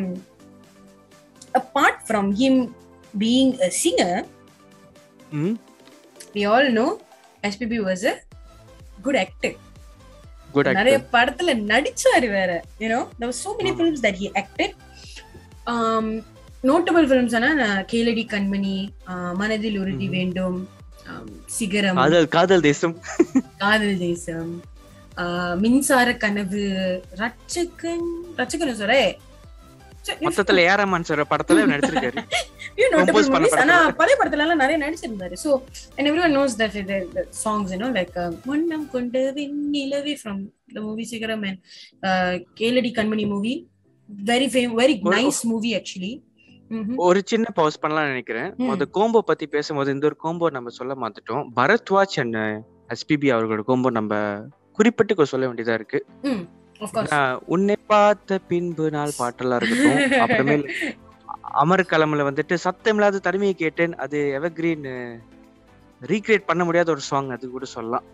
apart from him being a singer ம் we all know SPB was a good actor good நிறைய actor படத்துல நடிச்சாரு வேற you know there was so many ஆமா. films that he acted um notable films ஆனா நான் கேளடி கண்மணி ஆஹ் மனதில் உறுதி ம்ஹும். வேண்டும் ஆம், சிகரம் காதல் காதல் தேசம் காதல் தேசம் ஆஹ் மின்சார கனவு ரட்சகன் ரட்சகன் சொல்ற மொத்தத்துல ஏரமான் சார் படத்துல நடிச்சிருக்காரு நோட்டபிள் compose பண்ண மூவிஸ் ஆனா படத்துல. பழைய படத்துல எல்லாம் நிறைய நடிச்சிருந்தாரு so and everyone knows that the, the songs you know like uh, வண்ணம் கொண்ட வெண்ணிலவே from the movie சிகரம் and uh, Keladi Kanmani movie very fam- very ஒரு- nice movie actually Mhm. ஒரு சின்ன பவுஸ் பண்ணலாம்னு நினைக்கிறேன் ம். அந்த கோம்போ பத்தி பேசும்போது இந்த ஒரு கோம்போ நம்ம சொல்ல மாத்துட்டோம் பரத்வாஜ் அண்ட் எஸ்பிபி அவர்களோட கோம்போ நம்ம குறிப்பிட்டு கொ- சொல்ல வேண்டியதா இருக்கு of course ஆஹ் உன்னை பார்த்த பின்பு நாள் பாட்டெல்லாம் இருக்கட்டும் அப்புறமேல் அமர் கலம்ல வந்துட்டு சத்தமில்லாத தனிமையை கேட்டேன் அது எவர்கிரீன் ரீக்ரியேட் பண்ண முடியாத ஒரு சாங் அது கூட சொல்லலாம்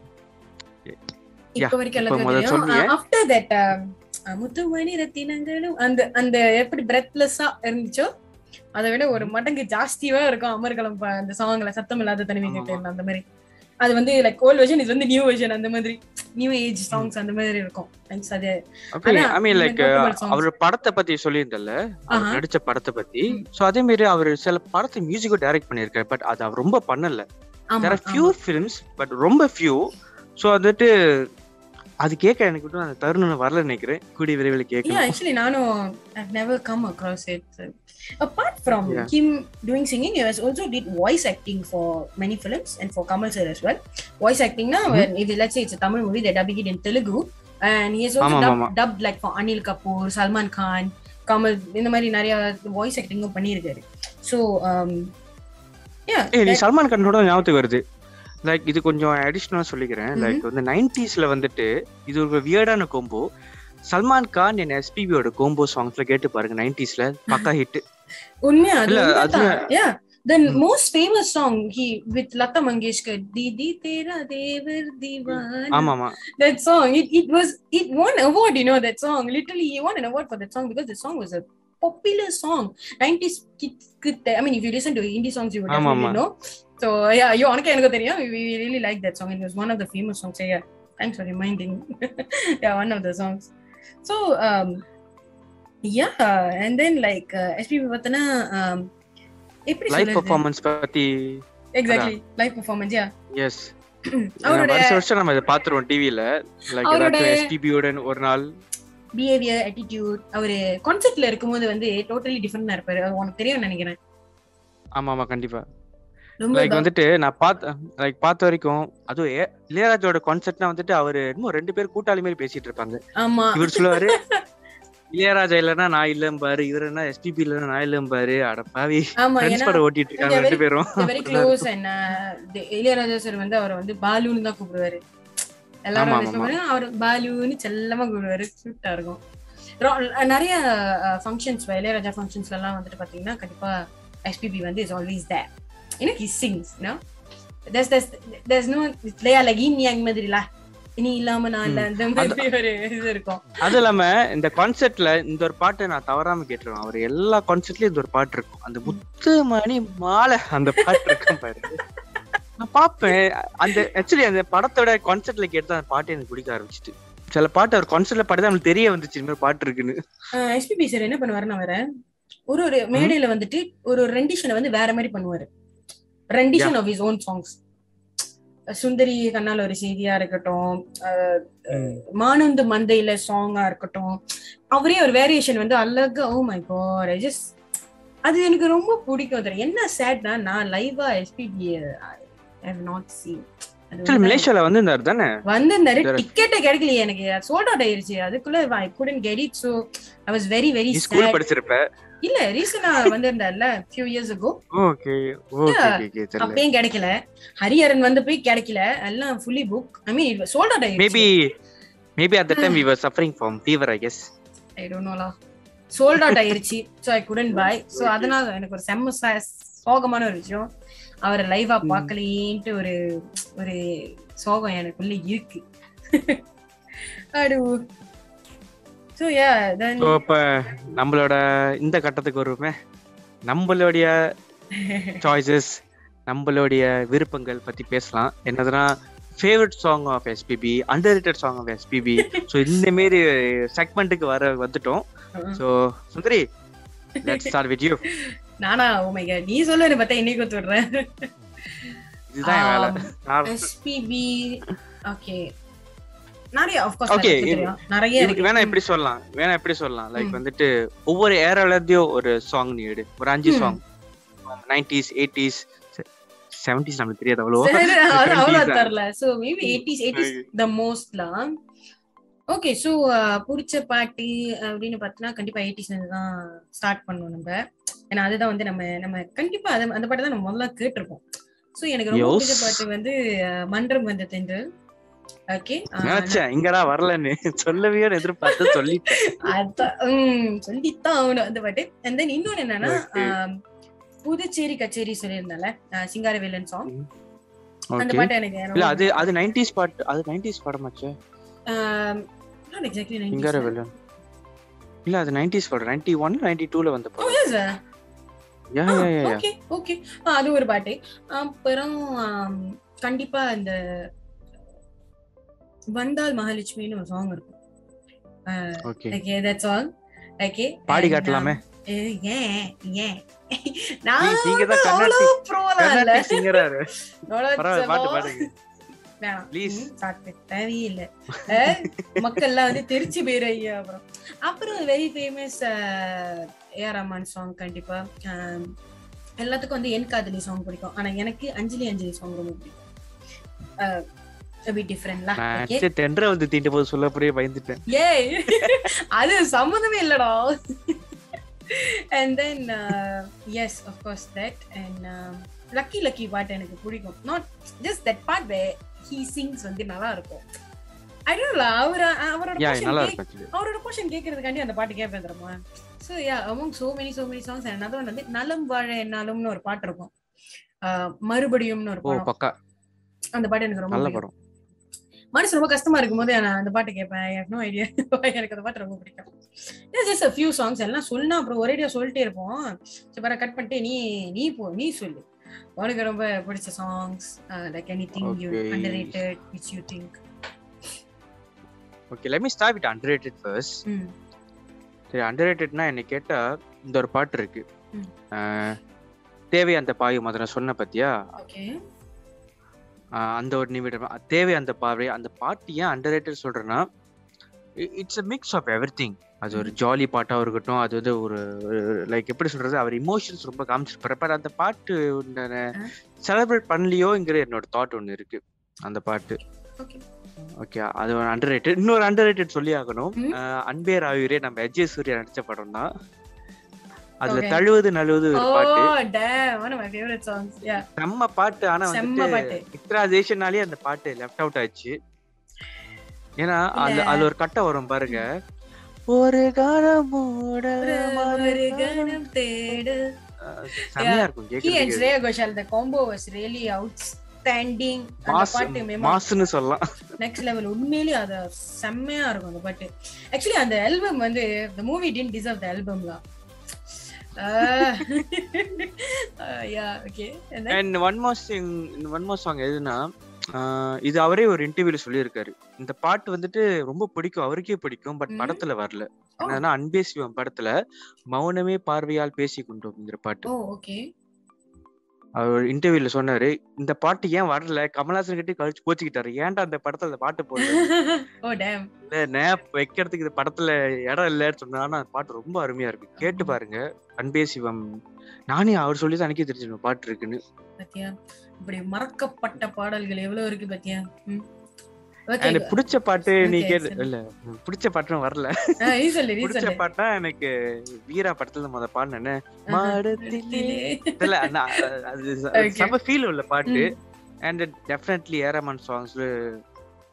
இப்ப வரைக்கும் இப்ப எல்லாத்துக்கும் முதல்ல சொன்னீங்க. தெரியும் ஆஃப்டர் தட் முத்துமணி ரத்தினங்களும் அந்த அந்த எப்படி பிரெத்லெஸ்ஸா இருந்துச்சோ அதை விட ஒரு மடங்கு ஜாஸ்தியா இருக்கும் அமர்கலம் ப- அந்த சாங்ல சத்தம் இல்லாத தனிமை ஆமா. கேட்டேன் அந்த மாதிரி அது வந்து லைக் ஓல்ட் வெர்ஷன் இது வந்து நியூ வெர்ஷன் அந்த மாதிரி நியூ ஏஜ் சாங்ஸ் அந்த மாதிரி இருக்கும் Thanks, அது அப்படி அதான், ஐ மீன் இந்த லைக் notable songs. அவர் படத்தை பத்தி சொல்லியிருந்தல அவர் ஆஹா. நடிச்ச படத்தை பத்தி ம். சோ அதே மாதிரி அவர் சில படத்தை மியூசிக்கும் டைரக்ட் பண்ணியிருக்காரு பட் அது அவர் ரொம்ப பண்ணல ஆமா there are few films but ரொம்ப ஃபியூ ஸோ வந்துட்டு அது கேட்க எனக்கு இன்னும் அந்த தருணம் வரல நினைக்கிறேன் கூடிய விரைவில் Yeah, கேட்கணும் actually, Nano, I've never come across it. Apart from Yeah. him doing singing, he has also did voice acting for many films and for Kamal sir as well. Voice acting now, Mhm. when if let's say it's a Tamil movie, they're dubbing it in Telugu, and he has also ஆமா, dubbed, ஆமா. dubbed like for Anil Kapoor, Salman Khan, Kamal, இந்த மாதிரி நிறைய voice ஆக்டிங்கும் பண்ணியிருக்காரு so yeah ஏய் நீ சல்மான் கானோட ஞாபகத்துக்கு வருது லைக் இது கொஞ்சம் அடிஷ்னலா சொல்லிக்கிறேன் Mhm. லைக் வந்து நைன்டிஸ்ல வந்துட்டு இது ஒரு வியர்டான கோம்போ சல்மான் கான் என் எஸ்பிபியோட கோம்போ சாங்ஸ்ல கேட்டு பாருங்க நைன்டிஸ்ல பக்கா ஹிட் உண்மையா அது இல்ல, உண்மைதான். அது- yeah the ம். most famous song he with Lata Mangeshkar didi tera devar diwana ஆமா ஆமா that song it, it was it won award you know that song literally he won an award for that song because the song was a popular song 90s kids could i mean if you listen to indie songs you would ஆமா, definitely ஆமா. know so yeah you உனக்கு எனக்கு தெரியும் we we really like that song it was one of the famous songs so yeah thanks for reminding yeah one of the songs so um yeah and then like uh, SPB பார்த்தனா um எப்படி live சொல்றது performance பத்தி exactly live performance yeah yes அவரோட வருஷம் வருஷம் நம்ம இதை பாத்துருவோம் டிவில லைக் அவரோட- ஏதாச்சும் எஸ்பிபியோட ஒரு நாள் பிஹேவியர் attitude அவரு கான்செர்ட்ல இருக்கும்போது வந்து டோட்டலி டிஃபரெண்டா இருப்பாரு அது உனக்கு தெரியும் நினைக்கிறேன் ஆமா ஆமா கண்டிப்பா ரொம்ப லைக் ப- வந்துட்டு நான் பார்த்த லைக் பார்த்த வரைக்கும் அதுவும் ஏ- இளையராஜாவோட கான்செப்ட்னா வந்துட்டு அவரு இன்னும் ரெண்டு பேர் கூட்டாளி மாதிரி பேசிட்டு இருப்பாங்க ஆமா இவர் சொல்லுவாரு இளையராஜா இல்லைன்னா நான் இல்லம்பாரு இவர் என்ன எஸ்பிபி இல்லைன்னா நான் இல்லம்பாரு அட பாவி ஆமா ஃப்ரெண்ட்ஸ் ஏன்னா படம் ஓட்டிட்டு இருக்காங்க very- ரெண்டு பேரும் very close and Ilaiyaraaja sir வந்து அவரை வந்து பாலுன்னு தான் கூப்பிடுவாரு எல்லாரும் ஆமா, வந்து ஆமா. சொல்லுவாங்க, அவர் பாலுன்னு செல்லமா கூப்பிடுவாரு கியூட்டா இருக்கும் ரொ- நிறைய ஃபங்க்ஷன்ஸ் இளையராஜா ஃபங்க்ஷன்ஸ்ல எல்லாம் வந்துட்டு பாத்தீங்கன்னா கண்டிப்பா எஸ்பிபி வந்து இஸ் ஆல்வேஸ் தேர் ஏன்னா he sings you know there's there's there's no லேயா லைக் இன் யங் மாதிரில இனி இல்லாம நான் இல்ல அந்த மாதிரி ஒரு இது இருக்கும் அது இல்லாம இந்த கான்செர்ட்ல இந்த ஒரு பாட்டை நான் தவறாம கேட்டுருவேன் அவர் எல்லா கான்செர்ட்லயும் இந்த ஒரு பாட்டு இருக்கும் அந்த முத்து மணி மாலை அந்த பாட்டு இருக்கும் பாரு நான் பாப்பேன் அந்த ஆக்சுவலி அந்த படத்தோட கான்செர்ட்ல கேட்டு அந்த பாட்டு எனக்கு பிடிக்க ஆரம்பிச்சிட்டு சில பாட்டு அவர் கான்செர்ட்ல பாடி தான் நம்மளுக்கு தெரிய வந்துச்சு இந்த மாதிரி பாட்டு இருக்குன்னு எஸ்பிபி சார் என்ன பண்ணுவாருன்னா வேற ஒரு ஒரு மேடையில வந்துட்டு ஒரு ஒரு ரெண்டிஷனை வந்து வேற மாதிரி பண்ணுவாரு rendition of his own songs சுந்தரி கண்ணால் ஒரு செய்தியா இருக்கட்டும் அஹ், மானுந்து மந்தையில சாங்கா இருக்கட்டும் அவரே ஒரு வேரியேஷன் வந்து அழகா oh my god I just அது எனக்கு ரொம்ப பிடிக்கும் தெரியும் என்ன சேட்னா நான் லைவா SPB have not seen actually மலேசியால வந்து இந்த தானே வந்திருந்தாரு There- டிக்கெட்டே கிடைக்கலையே எனக்கு சோல்ட் அவுட் ஆயிருச்சு அதுக்குள்ள I couldn't get it so I was very very நீ ஸ்கூல் படிச்சிருப்ப இல்ல ரீசனா வந்திருந்தார்ல few years ago okay okay okay தெரியல அப்பயும் கிடைக்கல ஹரிஹரன் வந்து போய் கிடைக்கல எல்லாம் fully book I mean it sold out maybe ஆயிருச்சு maybe at the time we were suffering from fever I guess I don't நோலா சோல்ட் அவுட் ஆயிருச்சு so I couldn't buy so அதனால எனக்கு ஒரு செம்ம ச- சோகமான ஒரு விஷயம் அவரை லைவா பார்க்கலையேன்ட்டு ஒரு ஒரு சோகம் எனக்குள்ள இருக்கு அடு ஸோ யா தென் ஸோ இப்போ நம்மளோட இந்த கட்டத்துக்கு வருவோமே நம்மளுடைய சாய்ஸஸ் நம்மளுடைய விருப்பங்கள் பத்தி பேசலாம் என்னதுன்னா favourite song of SPB underrated song of SPB so இந்த மாரி செக்மெண்ட்டுக்கு வர வந்துட்டோம் so Sundari let's start with you நானா ஓ மை காட் நீ சொல்லு பார்த்தா இன்னைக்கு ஒத்து விடுறேன் இதுதான் என் வேலை நான் எஸ்பிபி ஓகே நிறைய ஆஃப் Okay, கோர்ஸ் தெரியும் நிறைய இதுக்கு இருக்கு வேணா எப்படி சொல்லலாம் வேணா எப்படி சொல்லலாம் லைக் ம். வந்துட்டு ஒவ்வொரு ஏரால இருந்தையும் ஒரு சாங் நீ எடு ஒரு அஞ்சு ம். சாங் நைன்டிஸ் எயிட்டிஸ் செவன்டிஸ் நமக்கு தெரியாது அவ்வளோ சரி, அது அவ்வளவு 20s தரல so maybe 80s 80s the மோஸ்ட்லாம் ஓகே சோ பிடிச்ச பாட்டு அப்படின்னு பார்த்தீங்கன்னா கண்டிப்பா 80s ல இருந்து தான் ஸ்டார்ட் பண்ணுவோம் நம்ம ஏன்னா அதுதான் வந்து நம்ம நம்ம கண்டிப்பா அது அந்த பாட்டு தான் நம்ம முதல்ல கேட்டிருப்போம் சோ எனக்கு ரொம்ப Yes. பிடிச்ச பாட்டு வந்து அஹ், மன்றம் வந்த தென்றல் ஓகே நினைச்சேன் இங்கடா வரலன்னு சொல்லவே எதிர்பார்த்து சொல்லிட்டேன் அதான் உம் சொல்லித்தான் ஆகணும் அந்த பாட்டு அண்ட் தென் இன்னொன்னு என்னன்னா Okay. ஆம், புதுச்சேரி கச்சேரி சொல்லியிருந்தால சிங்காரவேலன் சாங் அந்த ஓகே பாட்டு எனக்கு இல்ல அது அது நைன்டிஸ் பாட்டு அது நைன்டிஸ் படமாச்சே நாட் எக்ஸாக்ட்லி இங்கார வெள்ளன் இல்ல அது நைன்டிஸ் படம் நைன்டி ஒன் நைன்டி டூல வந்த படம் யா யா யா யா ஓகே ஓகே அது ஒரு பாட்டு அப்புறம் ஆம், கண்டிப்பா இந்த வந்தால் மகாலட்சுமின்னு ஒரு சாங் இருக்கும் okay okay that song okay பாடி காட்டலாமே ஏன் ஏன் நான் நீ- நீங்க தான் வந்து அவ்வளவு கர்நாடிக் ப்ரோலாம் இல்ல கர்நாடிக் சிங்கரா அவ்வளவு பரவாயில்ல பாட்டு சவா- பாடுங்க வேணாம். Please. ம், சாப்பிட்டு தேவையில்லை அஹ், மக்கள்லாம் வந்து தெரிச்சு போயிரு ஐயா அப்புறம் அப்புறம் very famous AR Rahman song கண்டிப்பா அஹ், எல்லாத்துக்கும் வந்து என் காதலி சாங் பிடிக்கும் ஆனா எனக்கு அஞ்சலி அஞ்சலி சாங் ரொம்ப பிடிக்கும் டிஃப்ரெண்ட்ல நான் ஓகே சரி, தென்றல் வந்து தீண்ட போது சொல்ல புரிய பயந்துட்டேன் ஏய் அது சம்மந்தமே இல்லடா and then yes of course that and lucky lucky பாட்டு எனக்கு பிடிக்கும் not just that part way he sings வந்து நல்லா இருக்கும் ஐ டோன்ட் அவர் அவரோட யா portion நல்லா கேக்- இருக்கும் actually. அவரோட போர்ஷன் கேட்கறதுக்காண்டி அந்த பாட்டு கேட்பேன் தெரியுமா so yeah among so many so many songs another one வந்து நலம் வாழ என்னாலும்னு ஒரு பாட்டு இருக்கும் ஆஹ் மறுபடியும்னு ஒரு ஓ படம் பக்கா அந்த பாட்டு எனக்கு ரொம்ப நல்ல பிடிக்கும் படம் மனசு ரொம்ப கஷ்டமா இருக்கும் போது நான் அந்த பாட்டு கேட்பேன் நோ ஐடியா எனக்கு அந்த பாட்டு ரொம்ப பிடிக்கும் ஜஸ்ட் a few சாங்ஸ் எல்லாம் சொன்னா அப்புறம் ஒரேடியா சொல்லிட்டே இருப்போம் சரி பர கட் பண்ணிட்டு நீ நீ போ நீ சொல்லு உனக்கு ரொம்ப பிடிச்ச songs like anything you Okay. Underrated which you think okay let me start with underrated first சரி அண்டர்ரேட்டட்னா என்ன கேட்டா இந்த ஒரு பாட்டு இருக்கு ம். அஹ், தேவை அந்த பாயும் அதை நான் சொன்ன பத்தியா ஓகே அஹ், அந்த ஒரு நிமிடம் அஹ், தேவை அந்த பார்வை அந்த பாட்டு ஏன் அண்டர்ரேட்டட் சொல்றேன்னா it's a mix of everything அது ஒரு ஜாலி பாட்டாக இருக்கட்டும் அது வந்து ஒரு லைக் எப்படி சொல்றது அவர் இமோஷன்ஸ் ரொம்ப காமிச்சிருப்பாரு பட் அந்த பாட்டு செலிப்ரேட் பண்ணலையோங்கிற என்னோட தாட் ஒன்று இருக்கு அந்த பாட்டு ஓகே ஓகே அது ஒரு அண்டர் ரேட்டட் இன்னொரு அண்டர் ரேட்டட் சொல்லி ஆகணும் ம். அஹ், அன்பே ராயூரே நம்ம அஜய் சூர்யா நடிச்ச படம் தான் அதுல Okay. தழுவது நழுவது ஒரு பாட்டு oh damn one of my favourite songs yeah செம்ம பாட்டு ஆனா செம்ம வந்துட்டு பாட்டு மித்ராதேஷனாலே அந்த பாட்டு லெஃப்ட் அவுட் ஆச்சு ஏன்னா அந்த இல்ல. அதுல ஒரு கட்டம் வரும் பாருங்க ஒரு காலமோட ஒரு ஒரு மலர் கணம் தேடு அஹ், செம்மையா இருக்கும் he and கேக்குறதுக்கு Shreya Ghoshal the combo was really outstanding அந்த மாஸ் பாட்டு மெமோ மாஸ்னு சொல்லலாம் நெக்ஸ்ட் லெவல் உண்மையிலேயே அது செம்மையா இருக்கும் அந்த பாட்டு ஆக்சுவலி அந்த ஆல்பம் வந்து the movie didn't deserve the album தான் yeah okay and one more sing one more song எதுனா ஆஹ் இது அவரே ஒரு இன்டர்வியூல சொல்லியிருக்காரு இந்த பாட்டு வந்துட்டு ரொம்ப பிடிக்கும் அவருக்கே பிடிக்கும் பட் ம். படத்துல வரல என்னன்னா அன்பே சிவம் படத்துல மௌனமே பார்வையால் பேசி கொண்டோம்ங்கிற பாட்டு ஓ ஓகே அவர் இன்டர்வியூல சொன்னாரு இந்த பாட்டு ஏன் வரல கமல்ஹாசன் கிட்டே கழிச்சு கோச்சிக்கிட்டாரு ஏன்டா அந்த படத்துல அந்த பாட்டு போடல ஓ டேம் இல்ல நேப் வைக்கிறதுக்கு இந்த படத்துல இடம் இல்லைன்னு சொன்னா ஆனா அந்த பாட்டு ரொம்ப அருமையா இருக்கு கேட்டு பாருங்க அன்பே சிவம் நானே அவர் சொல்லி தான் எனக்கே தெரிஞ்சிடும் பாட்டு இருக்குன்னு பாத்தியா இப்படி மறக்கப்பட்ட பாடல்கள் எவ்வளவு இருக்கு பாத்தியா ம் ஓகே எனக்கு பிடிச்ச பாட்டு நீ Okay, கேட்டு சரி. இல்ல பிடிச்ச பாட்டும் வரல நீ சொல்லு நீ பிடிச்ச சொல்லு பாட்டா எனக்கு வீரா படத்துல முத பாடினேன்னு மாடத்திலே இல்ல நான் அது Okay. செம ஃபீல் உள்ள பாட்டு ம். அண்ட் டெஃபினெட்லி ஏரமன் சாங்ஸ்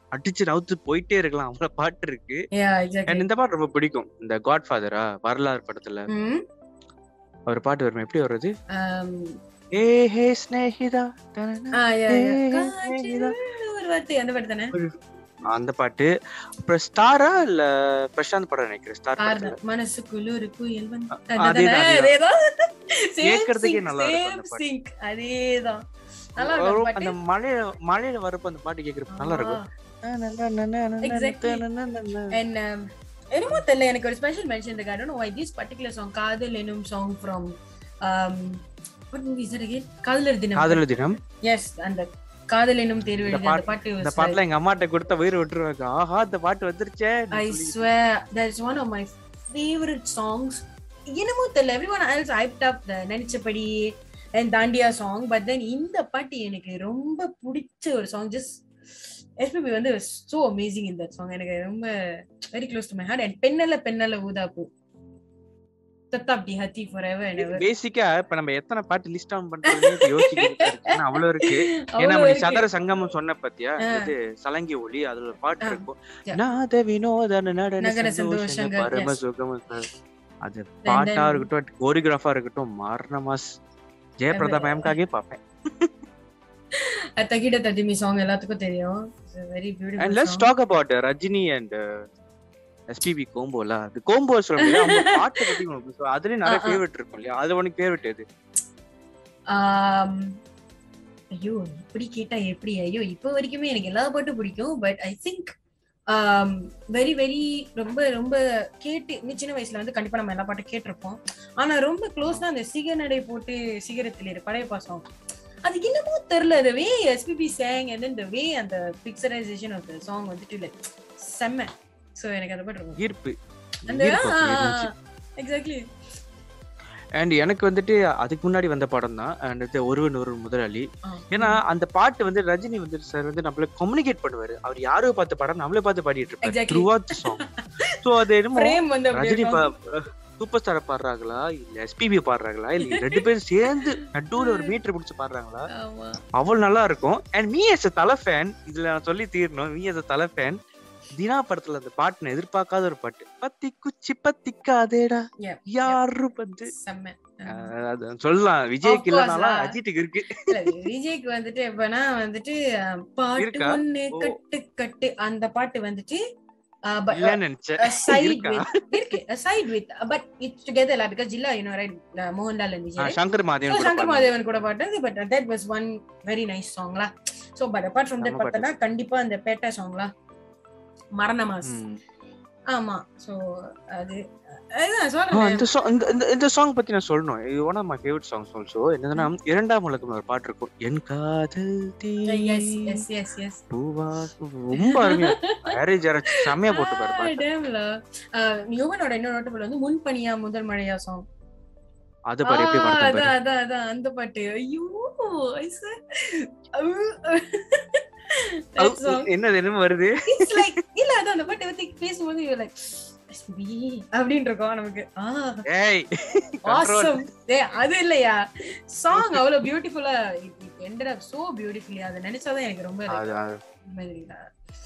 அடிச்சு நவுத்து போயிட்டே இருக்கலாம் அவ்வளவு பாட்டு இருக்கு யா And எக்ஸாக்ட்லி இந்த பாட்டு ரொம்ப பிடிக்கும் இந்த காட் ஃபாதரா வரலாறு படத்துல ம் ஒரு பாட்டு வரும் எப்படி வருது um, ஏ ஹே ஸ்நேகிதா தனனா. ஆ யா யா ஏய், காற்றில் ஒரு வார்த்தை அந்த பாட்டு தானே அந்த பாட்டு அப்புறம் ஸ்டாரா இல்ல பிரசாந்த் படம் நினைக்கிறேன் ஸ்டார் படத்துல ஆறுதான். மனசுக்குள்ள ஒரு குயில் வந்து அ- அதானே? அதேதான், அதேதான் Same கேட்கறதுக்கே sync, நல்லா இருக்கும் same அந்த பாட்டு. sync. அதேதான் நல்லா இருக்கும் வரும், அந்த அந்த பாட்டு. மழையில மழையில வரப்ப அந்த பாட்டு கேக்குறப்ப நல்லா இருக்கும் Exactly. And, um, என்னமோ தெரியல எனக்கு ஒரு ஸ்பெஷல் மென்ஷன் இருக்கு I don't know why this particular song காதல் எனும் song from what movie is it again காதலர் தினம் காதலர் தினம் எஸ் அந்த காதல் எனும் தேர்வு இந்த எழுதி அந்த பாட்டு- பாட்டு இந்த பாட்டுல எங்க அம்மாட்ட கொடுத்த உயிர் விட்டுருவாங்க ஆஹா இந்த பாட்டு வந்துருச்சே I swear that is one of my favourite songs என்னமோ தெரியல எவ்ரி ஒன் ஐல்ஸ் ஐப்ட் அப் த நினைச்சபடி அண்ட் தாண்டியா சாங் பட் தென் இந்த பாட்டு எனக்கு ரொம்ப பிடிச்ச ஒரு சாங் ஜஸ்ட் எஸ்பிபி வந்து சோ அமேசிங் இந்த சாங் எனக்கு ரொம்ப very close to my heart and பெண்ணல்ல பெண்ணல்ல ஊதாப்பு தத்தாப்டி ஹத்தி ஃபார் எவர் அண்ட் எவர் பேசிக்கா இப்ப நம்ம எத்தனை பாட்டு லிஸ்ட் ஆன் பண்றோம்னு யோசிக்கிறேன் அவ்வளவு இருக்கு ஏன்னா நம்ம நீ சதர சங்கமம் சொன்ன பத்தியா ஆ. இது சலங்கி ஒளி அதுல ஒரு பாட்டு ஆ. இருக்கும் Yeah. நாத வினோத நடன நகர சந்தோஷங்க சந்தோஷங்கள், பரம yes. சுகம் அது பாட்டா then- இருக்கட்டும் கோரியோகிராஃபா இருக்கட்டும் மார்ன மாஸ் ஜெயபிரதா அது- மேம்காகவே பார்ப்பேன் தகிட ததிமி சாங் எல்லாத்துக்கும் தெரியும் very and beautiful let's talk about Rajini and SPB கோம்போல அது கோம்போ சொல்ல முடியாது அவங்க பாட்டு பத்தி உனக்கு சொ- அதுலயும் நிறைய ஆ, ஆ. ஃபேவரட் இருக்கும் இல்லையா அது உனக்கு ஃபேவரட் எது ஆம், ஐயோ இப்படி கேட்டா எப்படி ஐயோ இப்போ வரைக்குமே எனக்கு எல்லா பாட்டும் பிடிக்கும் but I think very very ரொம்ப ரொம்ப கேட்டு இந்த சின்ன வயசுல வந்து கண்டிப்பா நம்ம எல்லா பாட்டும் கேட்டிருப்போம் ஆனா ரொம்ப க்ளோஸ்னா அந்த சிகநடை போட்டு சிகரத்தில் இரு பழைய பாசம் அது என்னமோ தெரியல the way SPB sang and then the way அந்த பிக்சரைசேஷன் ஆஃப் த சாங் வந்துட்டு லைக் செம்ம சோ எனக்கு அந்த பாட்டு ரொம்ப ஈர்ப்பு அந்த ஈர்ப்பு அப்படி இருந்துச்சு எக்ஸாக்ட்லி அண்ட் எனக்கு வந்துட்டு அதுக்கு முன்னாடி வந்த படம் தான் அண்ட் இது ஒருவன் ஒரு முதலாளி ஏன்னா அந்த பாட்டு வந்து ரஜினி வந்து சார் வந்து நம்மள கம்யூனிகேட் பண்ணுவாரு அவர் யாரோ பார்த்த படம் நம்மளே பார்த்து பாடிட்டு இருப்பாரு Exactly. Throughout song so அது என்னமோ பிரேம் வந்து அப்படியே ரஜினி இருக்கும். சூப்பர் ஸ்டார் பாடுறாங்களா இல்ல எஸ்பிபி பாடுறாங்களா இல்ல ரெண்டு பேரும் சேர்ந்து நடுவுல ஒரு மீட்டர் பிடிச்சு பாடுறாங்களா ஆமா அவ்வளவு நல்லா இருக்கும் and me as Thala fan இதுல நான் சொல்லி தீரணும் me as Thala fan Dheena படத்துல அந்த பாட்டு நான் எதிர்பார்க்காத ஒரு பாட்டு பத்தி குச்சி பத்திக்காதேடா Yeah, யாரு வந்து செம்ம அஹ் அது சொல்லலாம் விஜய்க்கு Of course இல்லனாலும் lah. அஜித்துக்கு இருக்கு இல்ல விஜய்க்கு வந்துட்டு எப்பனா வந்துட்டு அஹ், பாட்டு இருக்கா? ஒண்ணு ஓ. கட்டு கட்டு அந்த பாட்டு வந்துட்டு uh, but, uh, இல்லன்னு நினைச்சேன் a side இருக்கா? with இருக்கு a side with uh, but it's together lah because Jilla you know right uh, Mohanlal and ah, Vijay right? Shankar Mahadevan So, கூட சங்கர் பாடுனாங்க. மாதேவன் கூட பாட்டது but that was one very nice song லா so but apart from that செம்ம பார்த்தா கண்டிப்பா அந்த பேட்டா சாங்லா மரண மாஸ் ம். ஆமா சோ அது அதுதான் ஆ, சொல்றேன் இந்த song- இந்த- இந்த- இந்த சாங் பத்தி நான் சொல்லணும் இது one of my favourite songs also என்னதுன்னா இரண்டாம் உலகம் ஒரு பாட்டு இருக்கும் என் காதல் தீ எஸ் எஸ் எஸ் எஸ் பூவா ரொம்ப அருமையா மேரேஜ் செம்மையா போட்டு பாரு பாட்டு டேம்ல யுவனோட இன்னொரு நோட்டபிள் வந்து முன்பனியா முதல் மழையா சாங் அது பாரு எப்படி பாட்டு அதான் பாரு அதான் அதான் அந்த பாட்டு ஐயோ I swear. அவு. That அவு, song. என்னது என்னமோ வருது It's like இல்ல அதான் அந்த பாட்டை பத்தி பேசும்போது you're like SPB அப்படின்னு இருக்கும் நமக்கு ஆ ஏய் control. awesome ஏ அது இல்லையா சாங் அவ்வளவு பியூட்டிஃபுல்லா ended up so beautifully அதை நினைச்சாதான் எனக்கு ரொம்ப like, அது அது மாதிரிடா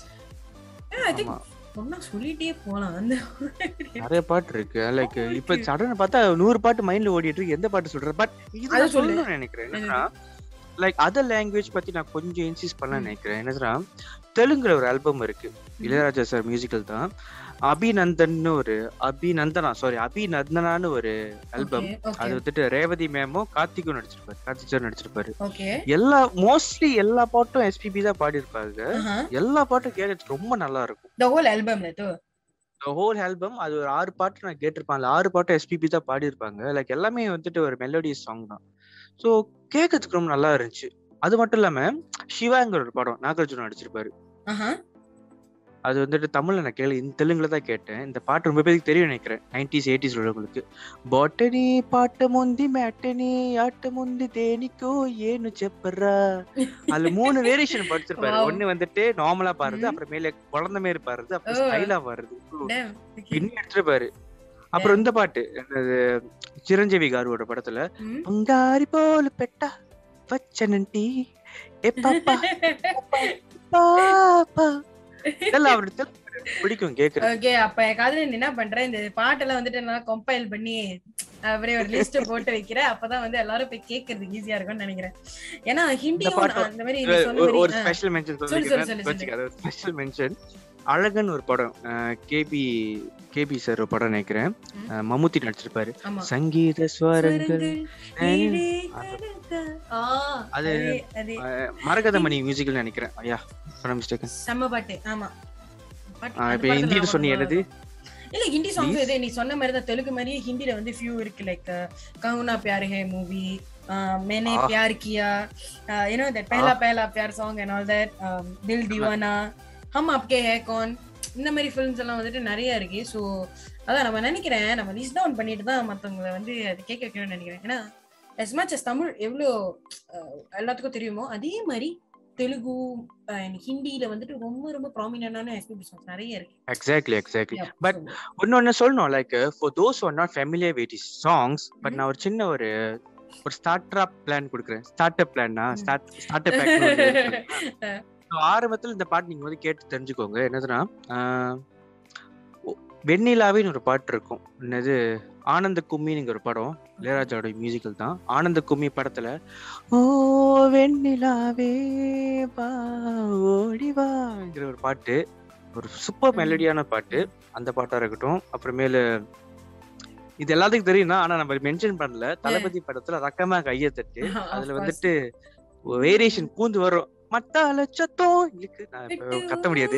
ஐ திங்க் ஆமா. ஒன்னா சொல்லிட்டே போலாம் அந்த நிறைய பாட்டு இருக்கு லைக் இருக்கு. இப்ப சடன பார்த்தா நூறு பாட்டு மைண்ட்ல ஓடிட்டு இருக்கு எந்த பாட்டு சொல்ற பட் இது அது நான் சொல்லு. சொல்லணும்னு நினைக்கிறேன் என்னன்னா லைக் அதர் லாங்குவேஜ் பத்தி நான் கொஞ்சம் இன்சிஸ் பண்ண ம். நினைக்கிறேன் என்னதுன்னா தெலுங்குல ஒரு ஆல்பம் இருக்கு இளையராஜா சார் மியூசிக்கல் தான் அபிநந்தன்னு ஒரு அபிநந்தனா சாரி அபிநந்தனான்னு ஒரு ஆல்பம் அது வந்துட்டு ரேவதி மேமும் கார்த்திக்கும் நடிச்சிருப்பாரு கார்த்திக் சார் நடிச்சிருப்பாரு ஓகே எல்லா மோஸ்ட்லி எல்லா பாட்டும் எஸ்பிபி தான் பாடியிருப்பாங்க எல்லா பாட்டும் கேட்கறதுக்கு ரொம்ப நல்லா இருக்கும் த ஹோல் ஆல்பம்ல தோ ஹோல் ஆல்பம் அது ஒரு ஆறு பாட்டு நான் கேட்டிருப்பேன் அதுல ஆறு பாட்டு எஸ்பிபி தான் பாடியிருப்பாங்க லைக் எல்லாமே வந்துட்டு ஒரு மெலோடியஸ் சாங் தான் ஸோ கேட்கறதுக்கு ரொம்ப நல்லா இருந்துச்சு அது மட்டும் இல்லாம சிவாங்கிற ஒரு படம் நாகார்ஜுன நடிச்சிருப்பாரு ஆஹா அது வந்துட்டு தமிழ்ல நான் கேளு இந்த தெலுங்குல தான் கேட்டேன் இந்த பாட்டு ரொம்ப பேருக்கு தெரியும் நினைக்கிறேன் நைன்டிஸ் எயிட்டிஸ் உள்ளவங்களுக்கு பாட்டனி பாட்ட முந்தி மேட்டனி ஆட்ட முந்தி தேனிக்கோ ஏன்னு செப்பறா அதுல மூணு வேரியேஷன் படிச்சிருப்பாரு Wow. ஒண்ணு வந்துட்டு நார்மலா பாருது ம். அப்புறம் மேல குழந்தை மாரி பாருது அப்புறம் Oh. ஸ்டைலா வருது damn okay பின்னி எடுத்துருப்பாரு அப்புறம் இந்த பாட்டு என்னது சிரஞ்சீவி காருவோட படத்துல ம். பங்காரி போல பெட்டா வச்சனன்டி ஏ பாப்பா பாப்பா இதெல்லாம் அவரு தெலுங்கு பிடிக்கும் கேக்குறது ஓகே அப்ப என் காதுல நீ என்ன பண்ற இந்த பாட்டெல்லாம் வந்துட்டு நான் கம்பைல் பண்ணி அப்படியே ஒரு லிஸ்ட் போட்டு வைக்கிறேன் அப்பதான் வந்து எல்லாரும் போய் கேக்குறதுக்கு ஈஸியா இருக்கும்னு நினைக்கிறேன் ஏன்னா ஹிந்தியும் பாட்டு- நான் அந்த மாதிரி நீ சொன்ன ஒரு- ஒரு மாதிரி ஆ. ஸ்பெஷல் மென்ஷன் சொல்லு, சொல்லு, சொல்லு, சொல்லு. சொல்லிக்கிறேன் ஸ்பெஷல் மென்ஷன் அழகன் ஒரு படம் கேபி கேபி சார் ஒரு படம் நினைக்கிறேன் ம். அஹ் மம்முட்டி நடிச்சிருப்பாரு ஆமா சங்கீத ஸ்வரங்கள் ஸ்வரங்கள் கீழே கலக்க. ஆ, அது- அதே, அதே. அஹ் மரகதமணி மியூசிக்கல் நினைக்கிறேன் ஐயா மிஸ்டேக் செம்ம பாட்டு ஆமா பாட்டு- இப்ப அந்த படத்துல ஹிந்தின்னு ஆமா, சொன்னி ஆமா. என்னது இல்ல ஹிந்தி சாங்ஸ் இதே நீ சொன்ன மாதிரி தான் தெலுங்கு மாதிரியே ஹிந்தில வந்து ஃபியூ இருக்கு லைக் கவுனா பியார் ஹே மூவி மேனே ஆ. Pyar Kiya you know that Pehla Pehla Pyar song and all that Dil Deewana ஹம் அப்கே ஹே கான் இந்த மாதிரி ஃபிலிம்ஸ் எல்லாம் வந்துட்டு நிறைய இருக்கு ஸோ அதான் நம்ம நினைக்கிறேன் நம்ம லிஸ்ட் டவுன் பண்ணிட்டு தான் மத்தவங்களை வந்து அது கேட்க வைக்கணும்னு நினைக்கிறேன் ஏன்னா as much as தமிழ் எவ்வளோ அஹ், எல்லாத்துக்கும் தெரியுமோ அதே மாதிரி தெலுங்கு and ஹிந்தியில வந்துட்டு ரொம்ப ரொம்ப ப்ராமினன்டான எஸ்பிபி சாங்ஸ் நிறைய இருக்கு exactly exactly Yeah, but so- ஒன்னொன்னு சொல்லணும் like for those are not familiar with is songs but Mhm. நான் ஒரு சின்ன ஒரு ஒரு ஸ்டார்ட் அப் பிளான் கொடுக்குறேன் ஸ்டார்ட் அப் பிளான்னா Mhm. ஸ்டார்ட் ஸ்டார்ட் அப் ஆரம்பத்துல இந்த பாட்டு நீங்க வந்து கேட்டு தெரிஞ்சுக்கோங்க என்னதுன்னா ஆஹ், ஒ- வெண்ணிலாவின்னு ஒரு பாட்டு இருக்கும் என்னது ஆனந்த கும்மின்னு ஒரு படம் இளையராஜாவோட மியூசிக்கல் தான் ஆனந்த கும்மி படத்துல ஓ வெண்ணிலாவே வா ஓடி வாங்கிற ஒரு பாட்டு ஒரு சூப்பர் ம். மெலடியான பாட்டு அந்த பாட்டா இருக்கட்டும் அப்புறமேலு இது எல்லாத்துக்கும் தெரியும் தான் ஆனா நம்ம மென்ஷன் பண்ணல தளபதி படத்துல ரக்கமா கையை தட்டு Of அதுல course. வந்துட்டு வேரியேஷன் பூந்து வரும் மத்தால சத்தம் இருக்கு நான் இப்ப கத்த முடியாது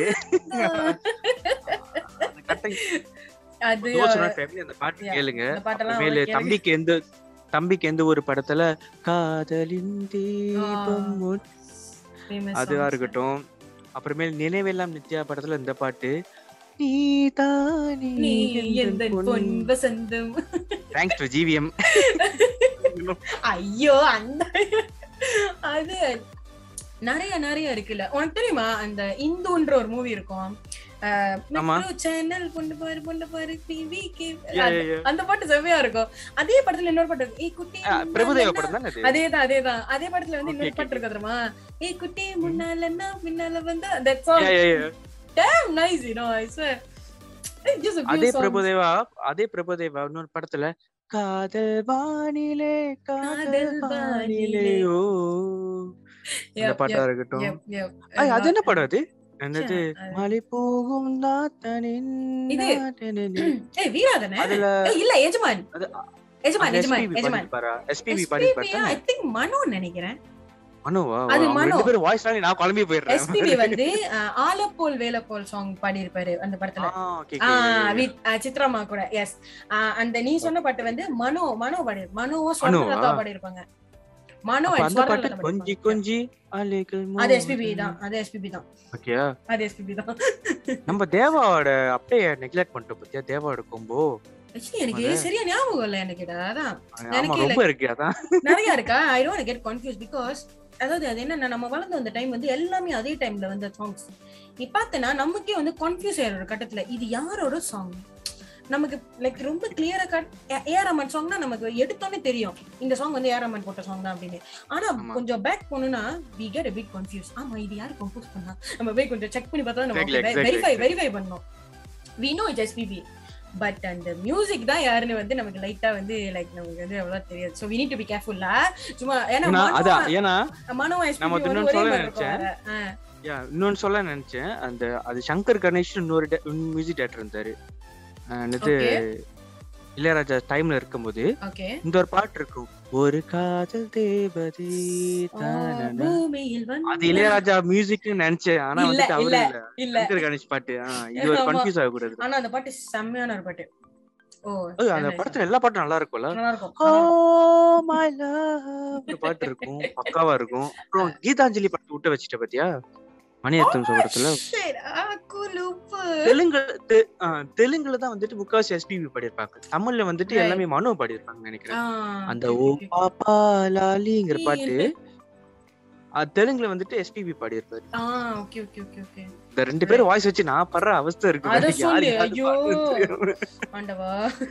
அந்த கத்த அது தோசை family அந்த பாட்டு Yeah. கேளுங்க இந்த பாட்டெல்லாம் அப்புறமேலு கேளுங்க. தம்பிக்கு எந்த தம்பிக்கு எந்த ஒரு படத்துல காதலின் தீபம் உன் famous அதுவா songs. இருக்கட்டும் அப்புறமேல் நினைவெல்லாம் நித்யா படத்துல இந்த பாட்டு நீ தானே நீ எந்த பொன் வசந்தம் தேங்க்ஸ் டு ஜிவிஎம் ஐயோ அந்த அது நிறைய நிறைய இருக்குல்ல உனக்கு தெரியுமா அந்த இந்துன்ற ஒரு மூவி இருக்கும் ஆமா. சேனல் பொண்ணு பாரு பொண்ணு பாரு டிவி அந்த பாட்டு செவ்வையா இருக்கும் அதே படத்துல இன்னொரு பாட்டு இருக்கு ஏய் குட்டி பிரபுதேவ முன்னால படம் தானே அது அதேதான் அதேதான் அதே படத்துல வந்து Okay, இன்னொரு okay, பாட்டு இருக்கு தெரியுமா ஏய் குட்டி முன்னாலன்னா பின்னால வந்தா தட்ஸ் Yeah, ஆல் yeah, yeah. damn nice you know i swear It's just a few அதே songs. பிரபுதேவா அதே பிரபுதேவா இன்னொரு படத்துல காதல் வானிலே காதல் காதல் வானிலே வானிலே. ஓ அந்த Yep, பாட்டா yep, இருக்கட்டும் yep, yep. ஐய், அது என்ன Uh, படம் அது என்னது அது- மலை போகும் நாத்தனின் இது. நாட்டனின். ஏய் வீரா தானே அதுல ஏய், இல்ல எஜமான் அது- எஜமான் எஜமான் எஸ்பிபி எஜமான் பாடிருப்பாரா எஸ்பிபி SPB பாடிருப்பாரு ஐ திங்க் மனோ நினைக்கிறேன் மனுவா அது அவங்க மனோ. ரெண்டு பேரும் வாய்ஸ் நான் குழம்பி போயிடுறேன் எஸ்பிபி வந்து அஹ், ஆலப்போல் வேலப்போல் சாங் பாடி இருப்பாரு அந்த படத்துல ஆ, okay, ஆ, okay. with, அஹ், சித்ராமா கூட எஸ் அந்த நீ சொன்ன பாட்டு வந்து மனோ மனோ பாடி மனோவோ மனோவா? ஸ்வர்ணலதா பாடி இருப்பாங்க மனோ அப்ப and அந்த பாட்டு ஸ்வர்ணலதா கொஞ்சி பாடியிருப்பாங்க. கொஞ்சி அலைகள் அது எஸ்பிபி தான் அது எஸ்பிபி தான் ஓகேயா அது எஸ்பிபி தான் நம்ம தேவாவோட அப்படியே நெக்லெக்ட் பண்ணிட்டோம் பத்தியா தேவாவோட கொம்போ ஆக்சுவலி எனக்கு சரியா ஞாபகம் இல்ல எனக்கு இது. அதான் ஆமா எனக்கே ரொம்ப இருக்கு அதான் நிறைய இருக்கா I don't get confuse because அதாவது அது என்ன நம்ம வளர்ந்து வந்த டைம் வந்து எல்லாமே அதே டைம்ல வந்த சாங்ஸ் நீ பார்த்தனா நமக்கே வந்து கன்ஃபியூஸ் ஆயிடும் ஒரு கட்டத்துல இது யாரோட சாங் நமக்கு லைக் ரொம்ப கிளியரா கட் ஏஆர் ரமன் சாங்னா நமக்கு எடுத்தோன்னே தெரியும் இந்த சாங் வந்து ஏஆர் ரமன் போட்ட சாங் தான் அப்படின்னு ஆனா ஆமா. கொஞ்சம் பேக் போனோம்னா we get a bit confused ஆமா இது யாரு கம்போஸ் பண்ணா நம்ம போய் கொஞ்சம் செக் பண்ணி பார்த்தா நம்ம Exactly, exactly, verify exactly. Verify பண்ணோம் we know it's SPB but அந்த மியூசிக் தான் யாருன்னு வந்து நமக்கு லைட்டா வந்து லைக் நமக்கு வந்து அவ்வளவு தெரியாது so we need to be கேர்ஃபுல்லா சும்மா ஏன்னா ஏன்னா மனோ- அதான் ஏன்னா மனோ நம்ம எஸ்பிபி வந்து இன்னொன்னு ஒரே சொல்ல மாதிரி இருக்கும் நினைச்சேன். வேற. ஆ, yeah, இன்னொன்னு சொல்ல நினைச்சேன் அந்த அது சங்கர் கணேஷ் இன்னொரு மியூசிக் டேரக்டர் இருந்தாரு அஹ் என்னது Okay. இளையராஜா டைம்ல இருக்கும்போது ஓகே இந்த ஒரு பாட்டு இருக்கும் ஒரு காதல் தேவதை தானனா. பூமியில் வந்து அது இளையராஜா மியூசிக்னு நினைச்சேன் ஆனா இல்ல, வந்துட்டு அவரு இல்ல. இல்ல இல்ல சங்கர் கணேஷ் பாட்டு ஆ, இது ஒரு ஆமா. கன்ஃபியூஸ் ஆகக்கூடாது ஆனா அந்த பாட்டு செம்மையான ஒரு பாட்டு ஓ ஏய், அந்த nice. படத்துல எல்லா பாட்டும் நல்லா இருக்கும்ல நல்லா இருக்கும் ஓ நல்லா இருக்கும். மை லவ் ஒரு பாட்டு இருக்கும் பக்காவா இருக்கும் அப்புறம் கீதாஞ்சலி பாட்டு விட்டு வச்சுட்ட பாத்தியா மணியத்தம் சொல்றதுல Shit, ஆ, குலுப்பு. தெலுங்கு தெ- ஆ, தெலுங்குல தான் வந்துட்டு முக்காவாசி எஸ்பிபி பாடியிருப்பாங்க தமிழ்ல வந்துட்டு Right. எல்லாமே மனோ பாடியிருப்பாங்க நினைக்கிறேன் ஆ, அந்த okay, ஓ okay, okay. பாப்பா லாலிங்கிற பாட்டு அது தெலுங்குல வந்துட்டு எஸ்பிபி பாடியிருப்பாரு ஆ, okay, okay, okay, okay. இந்த ரெண்டு பேரும் வாய்ஸ் வச்சு நான் படுற அவஸ்தை இருக்கு அத பாரு. யார் சொல்லு, யாரு ஐயோ. பாடுறது? ஆண்டவா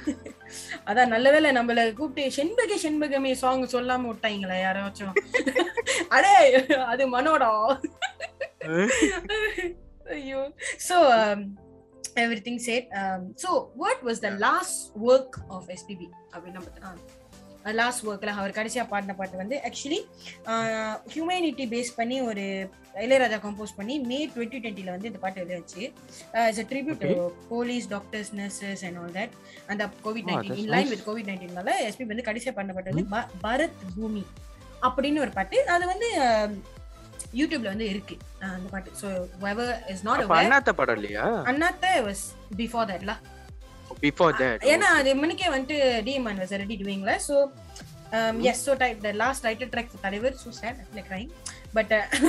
அதான் நல்ல வேளை நம்மள கூப்பிட்டு செண்பக செண்பகமே சாங் சொல்லாம விட்டாங்களே யாராச்சும் அடே அது மனோடா ஐயோ so um, everything said um, so what was the last work of SPB அப்படின்னு நம்ம லாஸ்ட் ஒர்க்ல அவர் கடைசியா பாடின பாட்டு வந்து ஆக்சுவலி ஹியூமனிட்டி பேஸ் பண்ணி ஒரு இளையராஜா கம்போஸ் பண்ணி மே டுவெண்ட்டி டுவெண்ட்டில வந்து இந்த பாட்டு வெளியாச்சு it's a tribute Okay. Police doctors nurses and all that அந்த covid Oh, nineteen that's in line nice. With covid நைன்டீன்னால எஸ்பி வந்து கடைசியா பாடின பாட்டு வந்து ப- பரத் பூமி அப்படின்னு ஒரு பாட்டு அது வந்து um, யூடியூப்ல வந்து இருக்கு அஹ் அந்த பாட்டு ஸோ whoever இஸ் நாட் அப்ப அண்ணாத்த படம் இல்லையா அண்ணாத்த வாஸ் பிஃபோர் தட்ல பிஃபோர் தட் ஏன்னா அது மணிக்கே வந்துட்டு டிஎம்ஆன் வாஸ் ரெடி டூயிங்ல so yes so type the last writer track தலைவர் so sad like ring but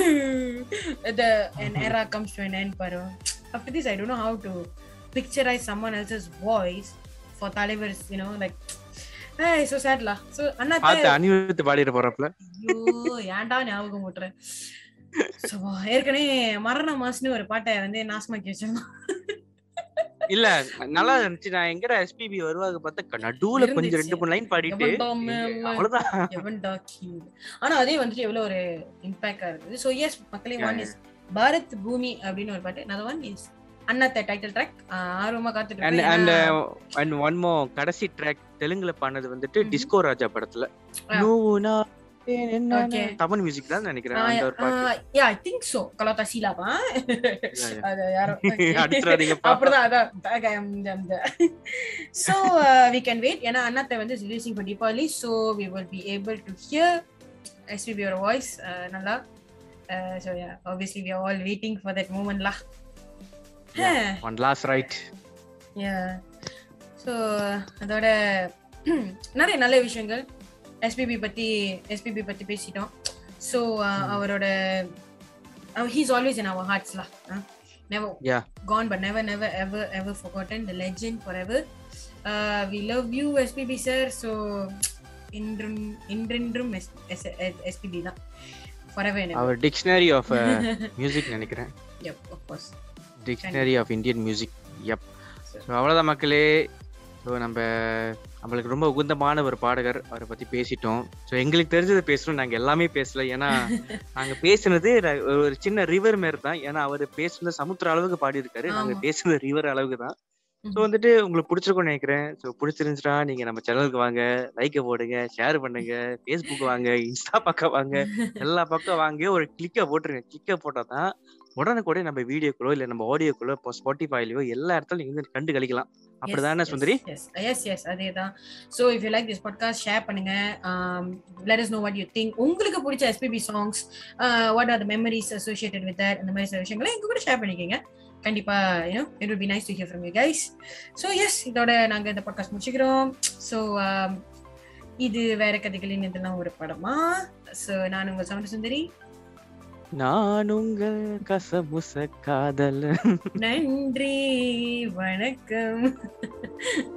the an era comes to an end பாரு after this i don't know how to picturize someone else's voice for தலைவர்ஸ் you know like hey so sad la so Annaatthe பார்த்து அனிருத் பாடிட போறப்பல ஐயோ ஏன்டா ஞாபகம் ஊட்டுறேன் So, ஏற்கனவே மரண மாசுன்னு ஒரு பாட்டை வந்து நாசமாக்கி வச்சிருந்தோம் இல்ல நல்லா இருந்துச்சு நான் எங்கடா எஸ்பிபி வருவாங்க பார்த்தா நடுவுல கொஞ்சம் இருந்துச்சு. ரெண்டு மூணு லைன் பாடிட்டு எவன்டா மேல? அவ்வளவுதான் எவன்டா king? ஆனா அதே வந்துட்டு எவ்வளவு ஒரு இம்பாக்டா இருக்குது சோ எஸ் மக்களே Yeah, one is Bharat Bhoomi அப்படின்னு ஒரு பாட்டு another one is Annaatthe title track ஆர்வமா காத்துட்டு அண்ட் இருக்கேன். அண்ட் ஏன்னா, அண்ட் ஒன் மோ கடைசி ட்ராக் தெலுங்குல பண்ணது வந்துட்டு Mhm. டிஸ்கோ ராஜா படத்துல Ah. நூவு நான் என்ன Okay. தமிழ் மியூசிக் தான் நினைக்கிறேன் ஆஹ், அந்த ஒரு பாட்டு ஆஹ், yeah, I think so. kalau tak silap, ah. Yeah, yeah. அது யாரோ அடிச்சிடாதீங்கப்பா. அப்படிதான் அதான் அதான், அந்த- அந்த. so uh, we can wait ஏன்னா அண்ணாத்த வந்து releasing for Deepavali so we will be able to hear SPB your voice uh, நல்லா uh, so yeah obviously we are all waiting for that moment lah one last right yeah so அதோட நிறைய நல்ல விஷயங்கள் SPB பத்தி SPB பத்தி பேசிட்டோம் so அவரோட he's always in our hearts லா never Yeah. Gone but never never ever ever forgotten the legend forever we love you SPB sir so இன்றும் இன்றென்றும் எஸ்பிபி தான் forever our dictionary of music நினைக்கிறேன் எப் of course dictionary of Indian music எப் so அவ்வளோதான் மக்களே so நம்ம நம்மளுக்கு ரொம்ப உகுந்தமான ஒரு பாடகர் அவரை பற்றி பேசிட்டோம் ஸோ எங்களுக்கு தெரிஞ்சதை பேசணும் நாங்கள் எல்லாமே பேசல ஏன்னா நாங்கள் பேசுனது ர- ஒரு சின்ன ரிவர் மாரி தான் ஏன்னா அவர் பேசுனது சமுத்திர அளவுக்கு பாடியிருக்காரு நாங்கள் ஆமா. பேசுனது ரிவர் அளவுக்கு தான் ஸோ வந்துட்டு உங்களுக்கு பிடிச்சிருக்கும்னு நினைக்கிறேன் ஸோ பிடிச்சிருந்துச்சுன்னா நீங்கள் நம்ம சேனலுக்கு வாங்க லைக்கை போடுங்க ஷேர் பண்ணுங்க ஃபேஸ்புக் வாங்க இன்ஸ்டா பக்கம் வாங்க எல்லா பக்கம் வாங்க ஒரு கிளிக்கை போட்டுருங்க கிளிக்கை போட்டால் தான் உடனுக்குடைய நம்ம வீடியோக்குள்ளோ இல்லை நம்ம ஆடியோக்குள்ளோ இப்போ ஸ்பாட்டிஃபைலையோ எல்லா இடத்துல நீங்க வந்து கண்டு கழிக்கலாம் அப்படிதானே சுந்தரி எஸ் எஸ் எஸ் அதேதான் so if you like this podcast share பண்ணுங்க let us know what you think உங்களுக்கு பிடிச்ச SPB songs what are the memories associated with that அந்த மாதிரி சில விஷயங்களை எங்க கூட ஷேர் பண்ணிக்கோங்க கண்டிப்பா you know it will be nice to hear from you guys so yes இதோட நாங்க இந்த பாட்காஸ்ட் முடிச்சுக்கிறோம் ஸோ இது வேற கதைகளின் இதெல்லாம் ஒரு படமா ஸோ நான் உங்க சவுண்ட் சுந்தரி நான் உங்கள் கசமுச காதல் நன்றி வணக்கம்